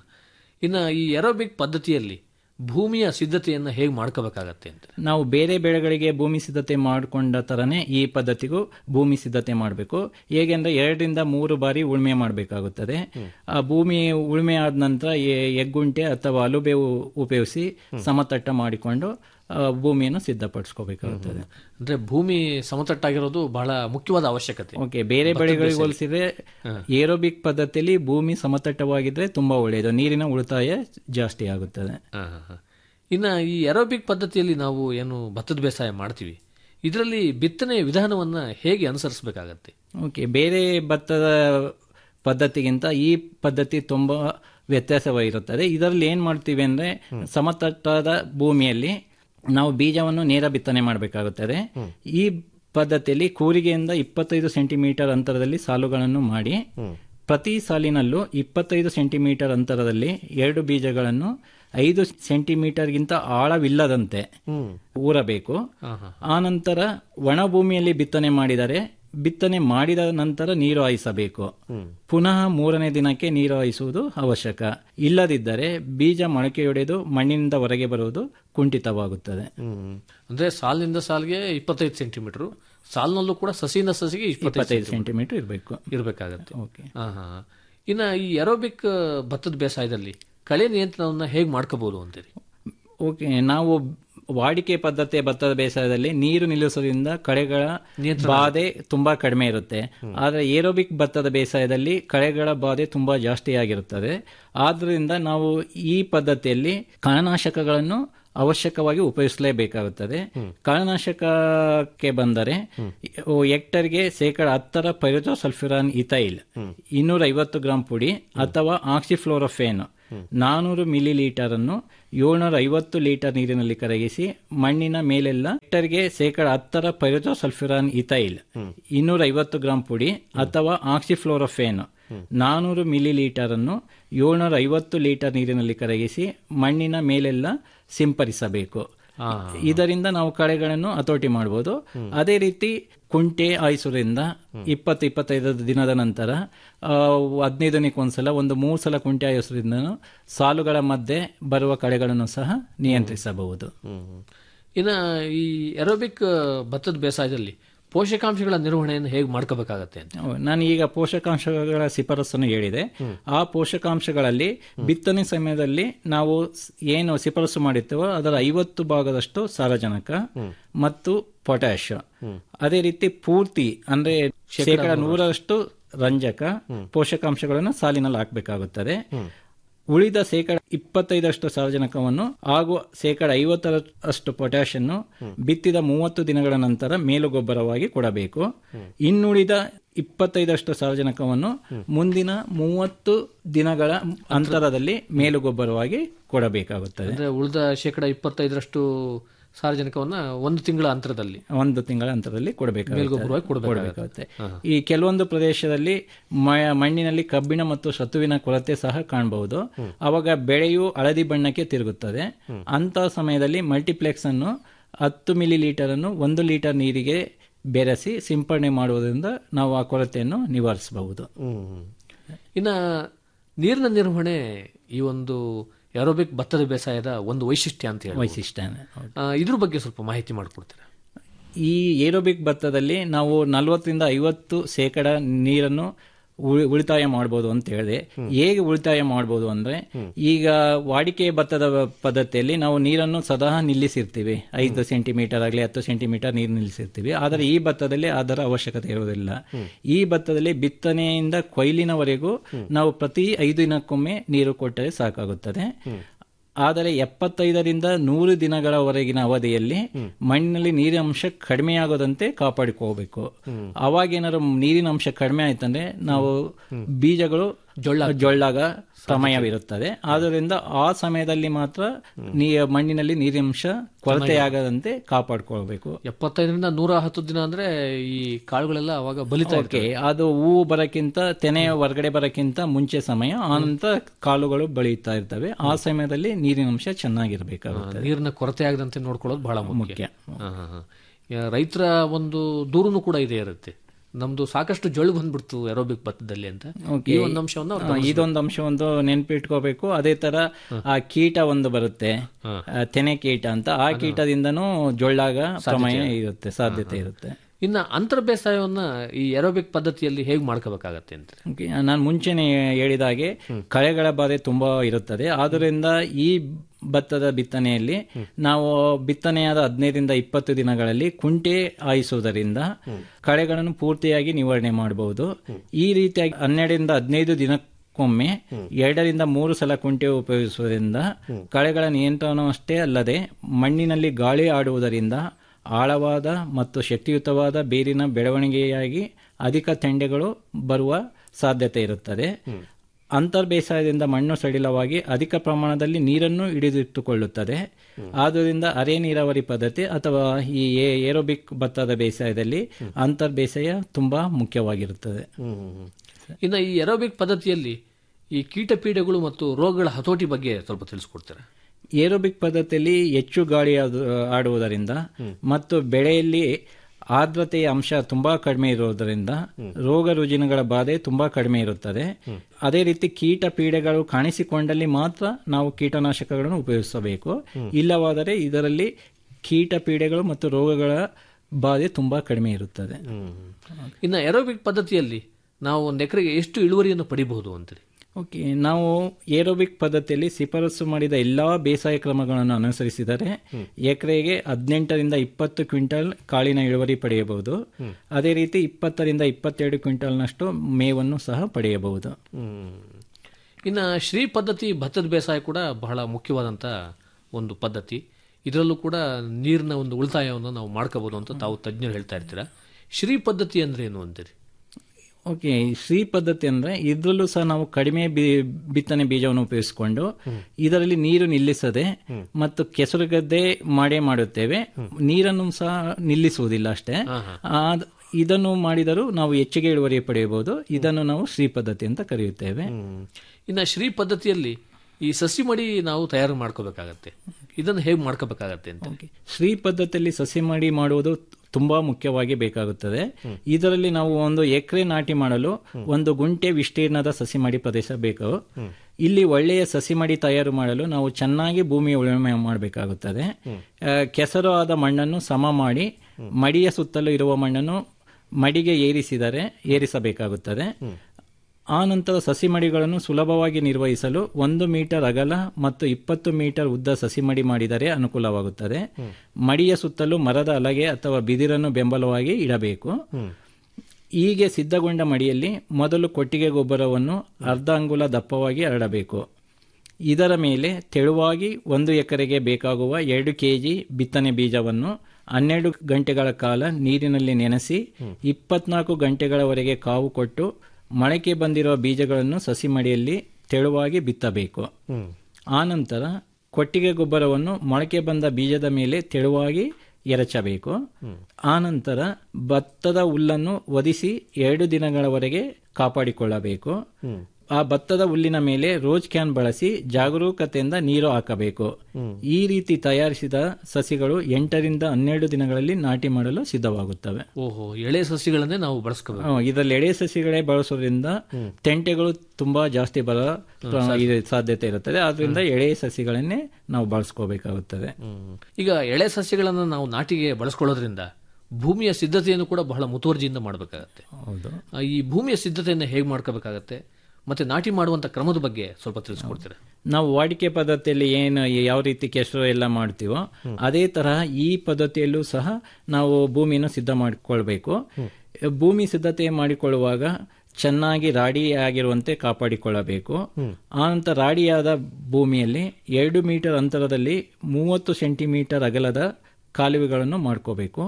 ಇನ್ನು ಈ ಎರೋಬಿಕ್ ಪದ್ಧತಿಯಲ್ಲಿ ಭೂಮಿಯ ಸಿದ್ಧತೆಯನ್ನು ಹೇಗೆ ಮಾಡ್ಕೋಬೇಕಾಗತ್ತೆ ಅಂತ ನಾವು ಬೇರೆ ಬೆಳೆಗಳಿಗೆ ಭೂಮಿ ಸಿದ್ಧತೆ ಮಾಡಿಕೊಂಡ ತರನೇ ಈ ಪದ್ಧತಿಗೂ ಭೂಮಿ ಸಿದ್ಧತೆ ಮಾಡಬೇಕು ಹೇಗೆಂದ್ರೆ ಎರಡರಿಂದ ಮೂರು ಬಾರಿ ಉಳುಮೆ ಮಾಡಬೇಕಾಗುತ್ತದೆ ಆ ಭೂಮಿ ಉಳುಮೆ ಆದ ನಂತರ ಎ- ಎಗ್ಗುಂಟೆ ಅಥವಾ ಅಲುಬೇವು ಉಪಯೋಗಿಸಿ ಸಮತಟ್ಟ ಮಾಡಿಕೊಂಡು ಆ, ಭೂಮಿಯನ್ನು ಸಿದ್ಧಪಡಿಸ್ಕೋಬೇಕಾಗುತ್ತದೆ ಅಂದ್ರೆ ಭೂಮಿ ಸಮತಟ್ಟಾಗಿರೋದು ಬಹಳ ಮುಖ್ಯವಾದ ಅವಶ್ಯಕತೆ ಓಕೆ ಬೇರೆ ಬೆಳೆಗಳಿಗೆ ಹೋಲಿಸಿದ್ರೆ ಏರೋಬಿಕ್ ಪದ್ಧತಿಯಲ್ಲಿ ಭೂಮಿ ಸಮತಟ್ಟವಾಗಿದ್ರೆ ತುಂಬಾ ಒಳ್ಳೆಯದು ನೀರಿನ ಉಳಿತಾಯ ಜಾಸ್ತಿ ಆಗುತ್ತದೆ ಆ, ಆ, ಆ. ಇನ್ನ ಈ ಎರೋಬಿಕ್ ಪದ್ಧತಿಯಲ್ಲಿ ನಾವು ಏನು ಭತ್ತದ ಬೇಸಾಯ ಮಾಡ್ತೀವಿ ಇದರಲ್ಲಿ ಬಿತ್ತನೆ ವಿಧಾನವನ್ನ ಹೇಗೆ ಅನುಸರಿಸಬೇಕಾಗತ್ತೆ ಓಕೆ ಬೇರೆ ಭತ್ತದ ಪದ್ಧತಿಗಿಂತ ಈ ಪದ್ಧತಿ ತುಂಬಾ ವ್ಯತ್ಯಾಸವಾಗಿರುತ್ತದೆ ಇದರಲ್ಲಿ ಏನ್ ಮಾಡ್ತೀವಿ ಅಂದ್ರೆ ಸಮತಟ್ಟಾದ ಭೂಮಿಯಲ್ಲಿ ನಾವು ಬೀಜವನ್ನು ನೇರ ಬಿತ್ತನೆ ಮಾಡಬೇಕಾಗುತ್ತದೆ ಈ ಪದ್ಧತಿಯಲ್ಲಿ ಕೂರಿಗೆಯಿಂದ ಇಪ್ಪತ್ತೈದು ಸೆಂಟಿಮೀಟರ್ ಅಂತರದಲ್ಲಿ ಸಾಲುಗಳನ್ನು ಮಾಡಿ ಪ್ರತಿ ಸಾಲಿನಲ್ಲೂ ಇಪ್ಪತ್ತೈದು ಸೆಂಟಿಮೀಟರ್ ಅಂತರದಲ್ಲಿ ಎರಡು ಬೀಜಗಳನ್ನು ಐದು ಸೆಂಟಿಮೀಟರ್ಗಿಂತ ಆಳವಿಲ್ಲದಂತೆ ಊರಬೇಕು ಆನಂತರ ಒಣ ಭೂಮಿಯಲ್ಲಿ ಬಿತ್ತನೆ ಮಾಡಿದರೆ ಬಿತ್ತನೆ ಮಾಡಿದ ನಂತರ ನೀರು ಹಾಯಿಸಬೇಕು ಪುನಃ ಮೂರನೇ ದಿನಕ್ಕೆ ನೀರು ಹಾಯಿಸುವುದು ಅವಶ್ಯಕ ಇಲ್ಲದಿದ್ದರೆ ಬೀಜ ಮೊಳಕೆಯೊಡೆದು ಮಣ್ಣಿನಿಂದ ಹೊರಗೆ ಬರುವುದು ಕುಂಠಿತವಾಗುತ್ತದೆ ಅಂದ್ರೆ ಸಾಲಿನಿಂದ ಸಾಲಿಗೆ ಇಪ್ಪತ್ತೈದು ಸೆಂಟಿಮೀಟರ್ ಸಾಲಿನಲ್ಲೂ ಕೂಡ ಸಸಿಯಿಂದ ಸಸಿಗೆ ಇಪ್ಪತ್ತೈದು ಇಪ್ಪತ್ತೈದು ಸೆಂಟಿಮೀಟರ್ ಇರಬೇಕು ಇರಬೇಕಾಗತ್ತೆ ಓಕೆ ಹಾ ಹಾ ಇನ್ನ ಈ ಎರೋಬಿಕ್ ಭತ್ತದ ಬೇಸಾಯದಲ್ಲಿ ಕಳೆ ನಿಯಂತ್ರಣವನ್ನ ಹೇಗೆ ಮಾಡ್ಕೋಬಹುದು ಅಂತೀರಿ ಓಕೆ ನಾವು ವಾಡಿಕೆ ಪದ್ಧತಿ ಭತ್ತದ ಬೇಸಾಯದಲ್ಲಿ ನೀರು ನಿಲ್ಲಿಸೋದ್ರಿಂದ ಕಳೆಗಳ ಬಾಧೆ ತುಂಬಾ ಕಡಿಮೆ ಇರುತ್ತೆ ಆದರೆ ಏರೋಬಿಕ್ ಭತ್ತದ ಬೇಸಾಯದಲ್ಲಿ ಕಳೆಗಳ ಬಾಧೆ ತುಂಬಾ ಜಾಸ್ತಿ ಆಗಿರುತ್ತದೆ ಆದ್ರಿಂದ ನಾವು ಈ ಪದ್ಧತಿಯಲ್ಲಿ ಕಳೆನಾಶಕಗಳನ್ನು ಅವಶ್ಯಕವಾಗಿ ಉಪಯೋಗಿಸಲೇಬೇಕಾಗುತ್ತದೆ ಕಳೆನಾಶಕಕ್ಕೆ ಬಂದರೆ ಹೆಕ್ಟರ್ಗೆ ಶೇಕಡ ಹತ್ತರ ಪೈರೋಸಲ್ಫ್ಯೂರಾನ್ ಇಥೈಲ್ ಇನ್ನೂರ ಐವತ್ತು ಗ್ರಾಂ ಪುಡಿ ಅಥವಾ ಆಕ್ಸಿಫ್ಲೋರೋಫೇನ್ ನಾನೂರು ಮಿಲಿ ಲೀಟರ್ ಅನ್ನು ಏಳ್ನೂರ ಐವತ್ತು ಲೀಟರ್ ನೀರಿನಲ್ಲಿ ಕರಗಿಸಿ ಮಣ್ಣಿನ ಮೇಲೆಲ್ಲ ಹೆಕ್ಟರ್ಗೆ ಶೇಕಡ ಹತ್ತರ ಪೈರೋಸಲ್ಫ್ಯೂರಾನ್ ಇಥೈಲ್ ಇನ್ನೂರ ಐವತ್ತು ಗ್ರಾಂ ಪುಡಿ ಅಥವಾ ಆಕ್ಸಿಫ್ಲೋರೋಫೇನ್ ನಾನೂರು ಮಿಲಿ ಲೀಟರ್ ಅನ್ನು ಏಳ್ನೂರ ಐವತ್ತು ಲೀಟರ್ ನೀರಿನಲ್ಲಿ ಕರಗಿಸಿ ಮಣ್ಣಿನ ಮೇಲೆಲ್ಲ ಸಿಂಪರಿಸಬೇಕು ಇದರಿಂದ ನಾವು ಕಳೆಗಳನ್ನು ಹತೋಟಿ ಮಾಡಬಹುದು ಅದೇ ರೀತಿ ಕುಂಟೆ ಆಯಿಸೋದ್ರಿಂದ ಇಪ್ಪತ್ತು ಇಪ್ಪತ್ತೈದು ದಿನದ ನಂತರ ಆ, ಹದಿನೈದು ದಿನಕ್ಕೆ ಒಂದ್ಸಲ ಒಂದು ಮೂರು ಸಲ ಕುಂಟೆ ಆಯಿಸೋದ್ರಿಂದ ಸಾಲುಗಳ ಮಧ್ಯೆ ಬರುವ ಕಳೆಗಳನ್ನು ಸಹ ನಿಯಂತ್ರಿಸಬಹುದು ಇನ್ನ ಈ ಎರೋಬಿಕ್ ಭತ್ತದ ಬೇಸಾಯದಲ್ಲಿ ಪೋಷಕಾಂಶಗಳ ನಿರ್ವಹಣೆಯನ್ನು ಹೇಗೆ ಮಾಡ್ಕೋಬೇಕಾಗತ್ತೆ ಅಂತ ಹೌದು, ನಾನು ಈಗ ಪೋಷಕಾಂಶಗಳ ಶಿಫಾರಸನ್ನು ಹೇಳಿದೆ ಆ ಪೋಷಕಾಂಶಗಳಲ್ಲಿ ಬಿತ್ತನೆ ಸಮಯದಲ್ಲಿ ನಾವು ಸ್- ಏನು ಶಿಫಾರಸು ಮಾಡಿರ್ತೇವೋ ಅದರ ಐವತ್ತು ಭಾಗದಷ್ಟು ಸಾರಜನಕ ಮತ್ತು ಪೊಟ್ಯಾಶ್ ಅದೇ ರೀತಿ ಪೂರ್ತಿ ಅಂದ್ರೆ ಶೇಕಡ ನೂರರಷ್ಟು ರಂಜಕ ಪೋಷಕಾಂಶಗಳನ್ನು ಸಾಲಿನಲ್ಲಿ ಹಾಕಬೇಕಾಗುತ್ತದೆ ಉಳಿದ ಶೇಕಡ ಇಪ್ಪತ್ತೈದರಷ್ಟು ಸಾರಜನಕವನ್ನು ಹಾಗೂ ಶೇಕಡ ಐವತ್ತರಷ್ಟು ಪೊಟ್ಯಾಶ್ ಅನ್ನು ಬಿತ್ತಿದ ಮೂವತ್ತು ದಿನಗಳ ನಂತರ ಮೇಲುಗೊಬ್ಬರವಾಗಿ ಕೊಡಬೇಕು ಇನ್ನುಳಿದ ಇಪ್ಪತ್ತೈದರಷ್ಟು ಸಾರಜನಕವನ್ನು ಮುಂದಿನ ಮೂವತ್ತು ದಿನಗಳ ಅಂತರದಲ್ಲಿ ಮೇಲುಗೊಬ್ಬರವಾಗಿ ಕೊಡಬೇಕಾಗುತ್ತದೆ ಅಂದ್ರೆ ಉಳಿದ ಶೇಕಡ ಇಪ್ಪತ್ತೈದರಷ್ಟು ಸಾರಜನಕವನ್ನ ಒಂದು ತಿಂಗಳ ಅಂತರದಲ್ಲಿ ಒಂದು ತಿಂಗಳ ಅಂತರದಲ್ಲಿ ಮೇಲ್ಗೊಬ್ಬರವಾಗಿ ಕೊಡಬೇಕಾಗುತ್ತೆ ಕೊಡಬೇಕಾಗುತ್ತೆ. ಕೊಡಬೇಕಾಗುತ್ತೆ ಈ ಕೆಲವೊಂದು ಪ್ರದೇಶದಲ್ಲಿ ಮ- ಮಣ್ಣಿನಲ್ಲಿ ಕಬ್ಬಿಣ ಮತ್ತು ಸತುವಿನ ಕೊರತೆ ಸಹ ಕಾಣಬಹುದು ಅವಾಗ ಬೆಳೆಯು ಹಳದಿ ಬಣ್ಣಕ್ಕೆ ತಿರುಗುತ್ತದೆ ಅಂತ ಸಮಯದಲ್ಲಿ ಮಲ್ಟಿಪ್ಲೆಕ್ಸ್ ಅನ್ನು ಹತ್ತು ಮಿಲಿ ಲೀಟರ್ ಅನ್ನು ಒಂದು ಲೀಟರ್ ನೀರಿಗೆ ಬೆರೆಸಿ ಸಿಂಪಡಣೆ ಮಾಡುವುದರಿಂದ ನಾವು ಆ ಕೊರತೆಯನ್ನು ನಿವಾರಿಸಬಹುದು ಇನ್ನ ನೀರಿನ ನಿರ್ವಹಣೆ ಈ ಒಂದು ಏರೋಬಿಕ್ ಭತ್ತದ ಬೇಸಾಯದ ಒಂದು ವೈಶಿಷ್ಟ್ಯ ಅಂತ ಹೇಳಿ ವೈಶಿಷ್ಟ್ಯ ಇದ್ರ ಬಗ್ಗೆ ಸ್ವಲ್ಪ ಮಾಹಿತಿ ಮಾಡಿಕೊಡ್ತೀರಾ ಈ ಏರೋಬಿಕ್ ಭತ್ತದಲ್ಲಿ ನಾವು ನಲವತ್ತರಿಂದ ಐವತ್ತು ಶೇಕಡ ನೀರನ್ನು ಉಳಿ- ಉಳಿತಾಯ ಮಾಡ್ಬೋದು ಅಂತ ಹೇಳಿದೆ ಹೇಗೆ ಉಳಿತಾಯ ಮಾಡ್ಬೋದು ಅಂದ್ರೆ ಈಗ ವಾಡಿಕೆ ಭತ್ತದ ಪದ್ಧತಿಯಲ್ಲಿ ನಾವು ನೀರನ್ನು ಸದಾ ನಿಲ್ಲಿಸಿರ್ತೀವಿ ಐದು ಸೆಂಟಿಮೀಟರ್ ಆಗಲಿ ಹತ್ತು ಸೆಂಟಿಮೀಟರ್ ನೀರು ನಿಲ್ಲಿಸಿರ್ತೀವಿ ಆದರೆ ಈ ಭತ್ತದಲ್ಲಿ ಅದರ ಅವಶ್ಯಕತೆ ಇರುವುದಿಲ್ಲ ಈ ಭತ್ತದಲ್ಲಿ ಬಿತ್ತನೆಯಿಂದ ಕೊಯ್ಲಿನವರೆಗೂ ನಾವು ಪ್ರತಿ ಐದು ದಿನಕ್ಕೊಮ್ಮೆ ನೀರು ಕೊಟ್ಟರೆ ಸಾಕಾಗುತ್ತದೆ ಆದರೆ ಎಪ್ಪತ್ತೈದರಿಂದ ನೂರು ದಿನಗಳವರೆಗಿನ ಅವಧಿಯಲ್ಲಿ ಮಣ್ಣಿನಲ್ಲಿ ನೀರಿನ ಅಂಶ ಕಡಿಮೆಯಾಗದಂತೆ ಕಾಪಾಡಿಕೋಬೇಕು ಅವಾಗೇನಾದ್ರು ನೀರಿನ ಅಂಶ ಕಡಿಮೆ ಆಯ್ತಂದ್ರೆ ನಾವು ಬೀಜಗಳು ಜೊಳ್ಳ ಜೊಳ್ಳಾಗ ಸಮಯವಿರುತ್ತದೆ ಆದ್ದರಿಂದ ಆ ಸಮಯದಲ್ಲಿ ಮಾತ್ರ ನೀ ಮಣ್ಣಿನಲ್ಲಿ ನೀರಿನಂಶ ಕೊರತೆಯಾಗದಂತೆ ಕಾಪಾಡ್ಕೊಳ್ಬೇಕು ಎಪ್ಪತ್ತೈದರಿಂದ ನೂರ ಹತ್ತು ದಿನ ಅಂದ್ರೆ ಈ ಕಾಳುಗಳೆಲ್ಲ ಅವಾಗ ಬಲಿತಾ ಓಕೆ ಅದು ಹೂವು ಬರಕ್ಕಿಂತ ತೆನೆ ಹೊರಗಡೆ ಬರಕ್ಕಿಂತ ಮುಂಚೆ ಸಮಯ ಆನಂತರ ಕಾಳುಗಳು ಬೆಳೆಯುತ್ತಾ ಇರ್ತವೆ ಆ ಸಮಯದಲ್ಲಿ ನೀರಿನಂಶ ಚೆನ್ನಾಗಿರ್ಬೇಕಾಗುತ್ತೆ ನೀರಿನ ಕೊರತೆ ಆಗದಂತೆ ನೋಡ್ಕೊಳ್ಳೋದು ಬಹಳ ಮುಖ್ಯ ಮುಖ್ಯ. ಹಾ, ಹಾ, ಹಾ. ಯಾ- ರೈತರ ಒಂದು ದೂರನು ಕೂಡ ಇದೆ ಇರುತ್ತೆ ನಮ್ದು ಸಾಕಷ್ಟು ಜೊಳ್ಳು ಬಂದ್ಬಿಡ್ತು ಏರೋಬಿಕ್ ಭತ್ತದಲ್ಲಿ ಅಂತ ಓಕೆ. ಈ ಒಂದು ಅಂಶವನ್ನು ಅವ್ರು ಆ, ಇದೊಂದು ಅಂಶ ಒಂದು ನೆನ್ಪಿಟ್ಕೋಬೇಕು ಅದೇ ತರ ಆ ಕೀಟ ಒಂದು ಬರುತ್ತೆ ಆ, ತೆನೆ ಕೀಟ ಅಂತ ಆ ಕೀಟದಿಂದನೂ ಜೊಳ್ಳಾಗ ಸಮಯ ಇರುತ್ತೆ ಸಾಧ್ಯತೆ ಇರುತ್ತೆ ಇನ್ನ ಅಂತರ ಬೇಸಾಯವನ್ನ ಈ ಏರೋಬಿಕ್ ಪದ್ಧತಿಯಲ್ಲಿ ಹೇಗೆ ಮಾಡ್ಕೋಬೇಕಾಗತ್ತೆ ಅಂತ ಓಕೆ, ನಾನು ಮುಂಚೆನೆ ಹೇಳಿದ ಹಾಗೆ ಕಳೆಗಳ ಬಾಧೆ ತುಂಬಾ ಇರುತ್ತದೆ ಆದ್ದರಿಂದ ಈ ಭತ್ತದ ಬಿತ್ತನೆಯಲ್ಲಿ ನಾವು ಬಿತ್ತನೆಯಾದ ಹದಿನೈದರಿಂದ ಇಪ್ಪತ್ತು ದಿನಗಳಲ್ಲಿ ಕುಂಟೆ ಹಾಯಿಸುವುದರಿಂದ ಕಳೆಗಳನ್ನು ಪೂರ್ತಿಯಾಗಿ ನಿವಾರಣೆ ಮಾಡಬಹುದು ಈ ರೀತಿಯಾಗಿ ಹನ್ನೆರಡರಿಂದ ಹದಿನೈದು ದಿನಕ್ಕೊಮ್ಮೆ ಎರಡರಿಂದ ಮೂರು ಸಲ ಕುಂಟೆ ಉಪಯೋಗಿಸುವುದರಿಂದ ಕಳೆಗಳ ನಿಯಂತ್ರಣವಷ್ಟೇ ಅಲ್ಲದೆ ಮಣ್ಣಿನಲ್ಲಿ ಗಾಳಿ ಆಡುವುದರಿಂದ ಆಳವಾದ ಮತ್ತು ಶಕ್ತಿಯುತವಾದ ಬೇರಿನ ಬೆಳವಣಿಗೆಯಾಗಿ ಅಧಿಕ ತೆಂಡೆಗಳು ಬರುವ ಸಾಧ್ಯತೆ ಇರುತ್ತದೆ ಅಂತರ್ ಬೇಸಾಯದಿಂದ ಮಣ್ಣು ಸಡಿಲವಾಗಿ ಅಧಿಕ ಪ್ರಮಾಣದಲ್ಲಿ ನೀರನ್ನು ಹಿಡಿದಿಟ್ಟುಕೊಳ್ಳುತ್ತದೆ ಆದ್ದರಿಂದ ಅರೆ ನೀರಾವರಿ ಪದ್ಧತಿ ಅಥವಾ ಈ ಏ- ಏರೋಬಿಕ್ ಭತ್ತದ ಬೇಸಾಯದಲ್ಲಿ ಅಂತರ್ ಬೇಸಾಯ ತುಂಬಾ ಮುಖ್ಯವಾಗಿರುತ್ತದೆ ಇನ್ನ ಈ ಏರೋಬಿಕ್ ಪದ್ಧತಿಯಲ್ಲಿ ಈ ಕೀಟ ಪೀಡೆಗಳು ಮತ್ತು ರೋಗಗಳ ಹತೋಟಿ ಬಗ್ಗೆ ಸ್ವಲ್ಪ ತಿಳಿಸ್ಕೊಡ್ತೀರಾ ಏರೋಬಿಕ್ ಪದ್ಧತಿಯಲ್ಲಿ ಹೆಚ್ಚು ಗಾಳಿ ಆದು- ಆಡುವುದರಿಂದ ಮತ್ತು ಬೆಳೆಯಲ್ಲಿ ಆರ್ದ್ರತೆಯ ಅಂಶ ತುಂಬಾ ಕಡಿಮೆ ಇರುವುದರಿಂದ ರೋಗ ರುಜಿನಗಳ ಬಾಧೆ ತುಂಬಾ ಕಡಿಮೆ ಇರುತ್ತದೆ ಅದೇ ರೀತಿ ಕೀಟ ಪೀಡೆಗಳು ಕಾಣಿಸಿಕೊಂಡಲ್ಲಿ ಮಾತ್ರ ನಾವು ಕೀಟನಾಶಕಗಳನ್ನು ಉಪಯೋಗಿಸಬೇಕು ಇಲ್ಲವಾದರೆ ಇದರಲ್ಲಿ ಕೀಟ ಪೀಡೆಗಳು ಮತ್ತು ರೋಗಗಳ ಬಾಧೆ ತುಂಬಾ ಕಡಿಮೆ ಇರುತ್ತದೆ ಇನ್ನ ಏರೋಬಿಕ್ ಪದ್ಧತಿಯಲ್ಲಿ ನಾವು ಒಂದು ಎಕರೆಗೆ ಎಷ್ಟು ಇಳುವರಿಯನ್ನು ಪಡಿಬಹುದು ಅಂತೀರಿ ಓಕೆ ನಾವು ಏರೋಬಿಕ್ ಪದ್ಧತಿಯಲ್ಲಿ ಶಿಫಾರಸು ಮಾಡಿದ ಎಲ್ಲಾ ಬೇಸಾಯ ಕ್ರಮಗಳನ್ನು ಅನುಸರಿಸಿದರೆ ಎಕರೆಗೆ ಹದಿನೆಂಟರಿಂದ ಇಪ್ಪತ್ತು ಕ್ವಿಂಟಲ್ ಕಾಳಿನ ಇಳುವರಿ ಪಡೆಯಬಹುದು ಅದೇ ರೀತಿ ಇಪ್ಪತ್ತರಿಂದ ಇಪ್ಪತ್ತೆರಡು ಕ್ವಿಂಟಲ್ನಷ್ಟು ಮೇವನ್ನು ಸಹ ಪಡೆಯಬಹುದು ಇನ್ನ ಶ್ರೀ ಪದ್ಧತಿ ಭತ್ತದ ಬೇಸಾಯ ಕೂಡ ಬಹಳ ಮುಖ್ಯವಾದಂತ ಒಂದು ಪದ್ಧತಿ ಇದರಲ್ಲೂ ಕೂಡ ನೀರಿನ ಒಂದು ಉಳಿತಾಯವನ್ನು ನಾವು ಮಾಡ್ಕೋಬಹುದು ಅಂತ ತಾವು ತಜ್ಞರು ಹೇಳ್ತಾ ಇರ್ತೀರಾ ಶ್ರೀ ಪದ್ಧತಿ ಅಂದ್ರೆ ಏನು ಅಂತೀರಿ ಓಕೆ ಶ್ರೀ ಪದ್ಧತಿ ಅಂದ್ರೆ ಇದರಲ್ಲೂ ಸಹ ನಾವು ಕಡಿಮೆ ಬಿ- ಬಿತ್ತನೆ ಬೀಜವನ್ನು ಉಪಯೋಗಿಸಿಕೊಂಡು ಇದರಲ್ಲಿ ನೀರು ನಿಲ್ಲಿಸದೆ ಮತ್ತು ಕೆಸರು ಗದ್ದೆ ಮಾಡೇ ಮಾಡುತ್ತೇವೆ ನೀರನ್ನು ಸಹ ನಿಲ್ಲಿಸುವುದಿಲ್ಲ ಅಷ್ಟೇ ಆದ್- ಇದನ್ನು ಮಾಡಿದರೂ ನಾವು ಹೆಚ್ಚಿಗೆ ಇಳುವರಿ ಪಡೆಯಬಹುದು ಇದನ್ನು ನಾವು ಶ್ರೀ ಪದ್ಧತಿ ಅಂತ ಕರೆಯುತ್ತೇವೆ ಇನ್ನ ಶ್ರೀ ಪದ್ಧತಿಯಲ್ಲಿ ಈ ಸಸಿ ಮಡಿ ನಾವು ತಯಾರು ಮಾಡ್ಕೋಬೇಕಾಗತ್ತೆ ಇದನ್ನು ಹೇಗೆ ಮಾಡ್ಕೋಬೇಕಾಗತ್ತೆ ಅಂತ ಶ್ರೀ ಪದ್ಧತಿಯಲ್ಲಿ ಸಸಿ ಮಾಡಿ ಮಾಡುವುದು ತುಂಬಾ ಮುಖ್ಯವಾಗಿ ಬೇಕಾಗುತ್ತದೆ ಇದರಲ್ಲಿ ನಾವು ಒಂದು ಎಕರೆ ನಾಟಿ ಮಾಡಲು ಒಂದು ಗುಂಟೆ ವಿಸ್ತೀರ್ಣದ ಸಸಿ ಮಡಿ ಪ್ರದೇಶ ಬೇಕು ಇಲ್ಲಿ ಒಳ್ಳೆಯ ಸಸಿ ಮಡಿ ತಯಾರು ಮಾಡಲು ನಾವು ಚೆನ್ನಾಗಿ ಭೂಮಿಯ ಉಳುಮೆ ಮಾಡಬೇಕಾಗುತ್ತದೆ ಆ, ಕೆಸರು ಆದ ಮಣ್ಣನ್ನು ಸಮ ಮಾಡಿ ಮಡಿಯ ಸುತ್ತಲೂ ಇರುವ ಮಣ್ಣನ್ನು ಮಡಿಗೆ ಏರಿಸಿದರೆ ಏರಿಸಬೇಕಾಗುತ್ತದೆ ಆ ನಂತರ ಸಸಿ ಮಡಿಗಳನ್ನು ಸುಲಭವಾಗಿ ನಿರ್ವಹಿಸಲು ಒಂದು ಮೀಟರ್ ಅಗಲ ಮತ್ತು ಇಪ್ಪತ್ತು ಮೀಟರ್ ಉದ್ದ ಸಸಿ ಮಡಿ ಮಾಡಿದರೆ ಅನುಕೂಲವಾಗುತ್ತದೆ ಮಡಿಯ ಸುತ್ತಲೂ ಮರದ ಹಲಗೆ ಅಥವಾ ಬಿದಿರನ್ನು ಬೆಂಬಲವಾಗಿ ಇಡಬೇಕು ಹೀಗೆ ಸಿದ್ಧಗೊಂಡ ಮಡಿಯಲ್ಲಿ ಮೊದಲು ಕೊಟ್ಟಿಗೆ ಗೊಬ್ಬರವನ್ನು ಅರ್ಧ ಅಂಗುಲ ದಪ್ಪವಾಗಿ ಹರಡಬೇಕು ಇದರ ಮೇಲೆ ತೆಳುವಾಗಿ ಒಂದು ಎಕರೆಗೆ ಬೇಕಾಗುವ ಎರಡು ಕೆಜಿ ಬಿತ್ತನೆ ಬೀಜವನ್ನು ಹನ್ನೆರಡು ಗಂಟೆಗಳ ಕಾಲ ನೀರಿನಲ್ಲಿ ನೆನೆಸಿ ಇಪ್ಪತ್ನಾಲ್ಕು ಗಂಟೆಗಳವರೆಗೆ ಕಾವು ಕೊಟ್ಟು ಮೊಳಕೆ ಬಂದಿರುವ ಬೀಜಗಳನ್ನು ಸಸಿ ಮಡಿಯಲ್ಲಿ ತೆಳುವಾಗಿ ಬಿತ್ತಬೇಕು ಆನಂತರ ಕೊಟ್ಟಿಗೆ ಗೊಬ್ಬರವನ್ನು ಮೊಳಕೆ ಬಂದ ಬೀಜದ ಮೇಲೆ ತೆಳುವಾಗಿ ಎರಚಬೇಕು ಆನಂತರ ಭತ್ತದ ಹುಲ್ಲನ್ನು ಒದಿಸಿ ಎರಡು ದಿನಗಳವರೆಗೆ ಕಾಪಾಡಿಕೊಳ್ಳಬೇಕು ಆ ಭತ್ತದ ಹುಲ್ಲಿನ ಮೇಲೆ ರೋಜ್ ಕ್ಯಾನ್ ಬಳಸಿ ಜಾಗರೂಕತೆಯಿಂದ ನೀರು ಹಾಕಬೇಕು ಈ ರೀತಿ ತಯಾರಿಸಿದ ಸಸಿಗಳು ಎಂಟರಿಂದ ಹನ್ನೆರಡು ದಿನಗಳಲ್ಲಿ ನಾಟಿ ಮಾಡಲು ಸಿದ್ಧವಾಗುತ್ತವೆ ಓಹೋ ಎಳೆ ಸಸಿಗಳನ್ನೇ ನಾವು ಬಳಸ್ಕೋಬೇಕು ಹ್ಮ್, ಇದರಲ್ಲಿ ಎಳೆ ಸಸಿಗಳೇ ಬಳಸೋದ್ರಿಂದ ತೆಂಟೆಗಳು ತುಂಬಾ ಜಾಸ್ತಿ ಬರೋ ಇದು ಸಾಧ್ಯತೆ ಇರುತ್ತದೆ ಆದ್ರಿಂದ ಎಳೆ ಸಸಿಗಳನ್ನೇ ನಾವು ಬಳಸ್ಕೋಬೇಕಾಗುತ್ತದೆ ಹ್ಮ್. ಈಗ ಎಳೆ ಸಸ್ಯಗಳನ್ನು ನಾವು ನಾಟಿಗೆ ಬಳಸ್ಕೊಳ್ಳೋದ್ರಿಂದ ಭೂಮಿಯ ಸಿದ್ಧತೆಯನ್ನು ಕೂಡ ಬಹಳ ಮುತುವರ್ಜಿಯಿಂದ ಮಾಡಬೇಕಾಗತ್ತೆ ಹೌದು ಆ, ಈ ಭೂಮಿಯ ಸಿದ್ಧತೆಯನ್ನು ಹೇಗೆ ಮಾಡ್ಕೋಬೇಕಾಗತ್ತೆ ಮತ್ತೆ ನಾಟಿ ಮಾಡುವಂತ ಕ್ರಮದ ಬಗ್ಗೆ ಸ್ವಲ್ಪ ತಿಳಿಸ್ಕೊಡ್ತೀರಾ ನಾವು ವಾಡಿಕೆ ಪದ್ಧತಿಯಲ್ಲಿ ಏನು ಯಾವ ರೀತಿ ಕೆಸರು ಎಲ್ಲ ಮಾಡ್ತೀವೋ ಅದೇ ತರಹ ಈ ಪದ್ಧತಿಯಲ್ಲೂ ಸಹ ನಾವು ಭೂಮಿಯನ್ನು ಸಿದ್ಧ ಮಾಡಿಕೊಳ್ಬೇಕು ಭೂಮಿ ಸಿದ್ಧತೆ ಮಾಡಿಕೊಳ್ಳುವಾಗ ಚೆನ್ನಾಗಿ ರಾಡಿ ಆಗಿರುವಂತೆ ಕಾಪಾಡಿಕೊಳ್ಳಬೇಕು ಆನಂತರ ರಾಡಿಯಾದ ಭೂಮಿಯಲ್ಲಿ ಎರಡು ಮೀಟರ್ ಅಂತರದಲ್ಲಿ ಮೂವತ್ತು ಸೆಂಟಿಮೀಟರ್ ಅಗಲದ ಕಾಲುವೆಗಳನ್ನು ಮಾಡ್ಕೋಬೇಕು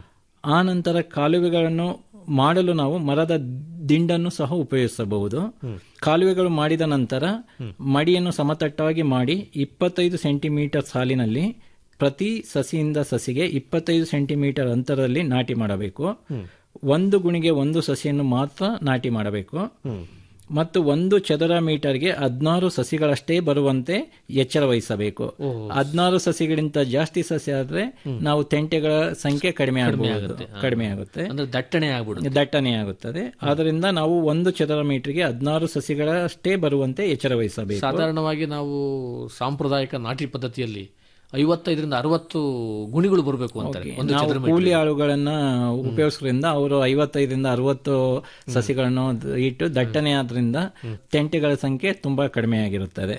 ಆನಂತರ ಕಾಲುವೆಗಳನ್ನು ಮಾಡಲು ನಾವು ಮರದ ದಿಂಡನ್ನು ಸಹ ಉಪಯೋಗಿಸಬಹುದು ಕಾಲುವೆಗಳು ಮಾಡಿದ ನಂತರ ಮಡಿಯನ್ನು ಸಮತಟ್ಟಾಗಿ ಮಾಡಿ ಇಪ್ಪತ್ತೈದು ಸೆಂಟಿಮೀಟರ್ ಸಾಲಿನಲ್ಲಿ ಪ್ರತಿ ಸಸಿಯಿಂದ ಸಸಿಗೆ ಇಪ್ಪತ್ತೈದು ಸೆಂಟಿಮೀಟರ್ ಅಂತರದಲ್ಲಿ ನಾಟಿ ಮಾಡಬೇಕು ಒಂದು ಗುಣಿಗೆ ಒಂದು ಸಸಿಯನ್ನು ಮಾತ್ರ ನಾಟಿ ಮಾಡಬೇಕು ಮತ್ತು ಒಂದು ಚದರ ಮೀಟರ್ಗೆ ಹದಿನಾರು ಸಸಿಗಳಷ್ಟೇ ಬರುವಂತೆ ಎಚ್ಚರ ವಹಿಸಬೇಕು ಹದಿನಾರು ಸಸಿಗಳಿಂತ ಜಾಸ್ತಿ ಸಸಿ ಆದ್ರೆ ನಾವು ತೆಂಟೆಗಳ ಸಂಖ್ಯೆ ಕಡಿಮೆ ಆಗಬಹುದು ಕಡಿಮೆ ಆಗುತ್ತೆ ಅಂದ್ರೆ ದಟ್ಟಣೆ ಆಗ್ಬಿಡುತ್ತೆ ದಟ್ಟಣೆ ಆಗುತ್ತದೆ ಆದ್ದರಿಂದ ನಾವು ಒಂದು ಚದರ ಮೀಟರ್ಗೆ ಹದಿನಾರು ಸಸಿಗಳಷ್ಟೇ ಬರುವಂತೆ ಎಚ್ಚರ ವಹಿಸಬೇಕು ಸಾಧಾರಣವಾಗಿ ನಾವು ಸಾಂಪ್ರದಾಯಿಕ ನಾಟಿ ಪದ್ಧತಿಯಲ್ಲಿ ಐವತ್ತೈದರಿಂದ ಅರವತ್ತು ಗುಣಿಗಳು ಬರಬೇಕು ಅಂತಾರೆ ಒಂದು ನಾವು ಚದರ ಕೂಲಿ ಆಳುಗಳನ್ನ ಉಪಯೋಗಿಸೋದ್ರಿಂದ ಅವರು ಐವತ್ತೈದರಿಂದ ಅರವತ್ತು ಸಸಿಗಳನ್ನು ಇಟ್ಟು ದಟ್ಟಣೆ ಆದ್ರಿಂದ ತೆಂಟೆಗಳ ಸಂಖ್ಯೆ ತುಂಬಾ ಕಡಿಮೆ ಆಗಿರುತ್ತದೆ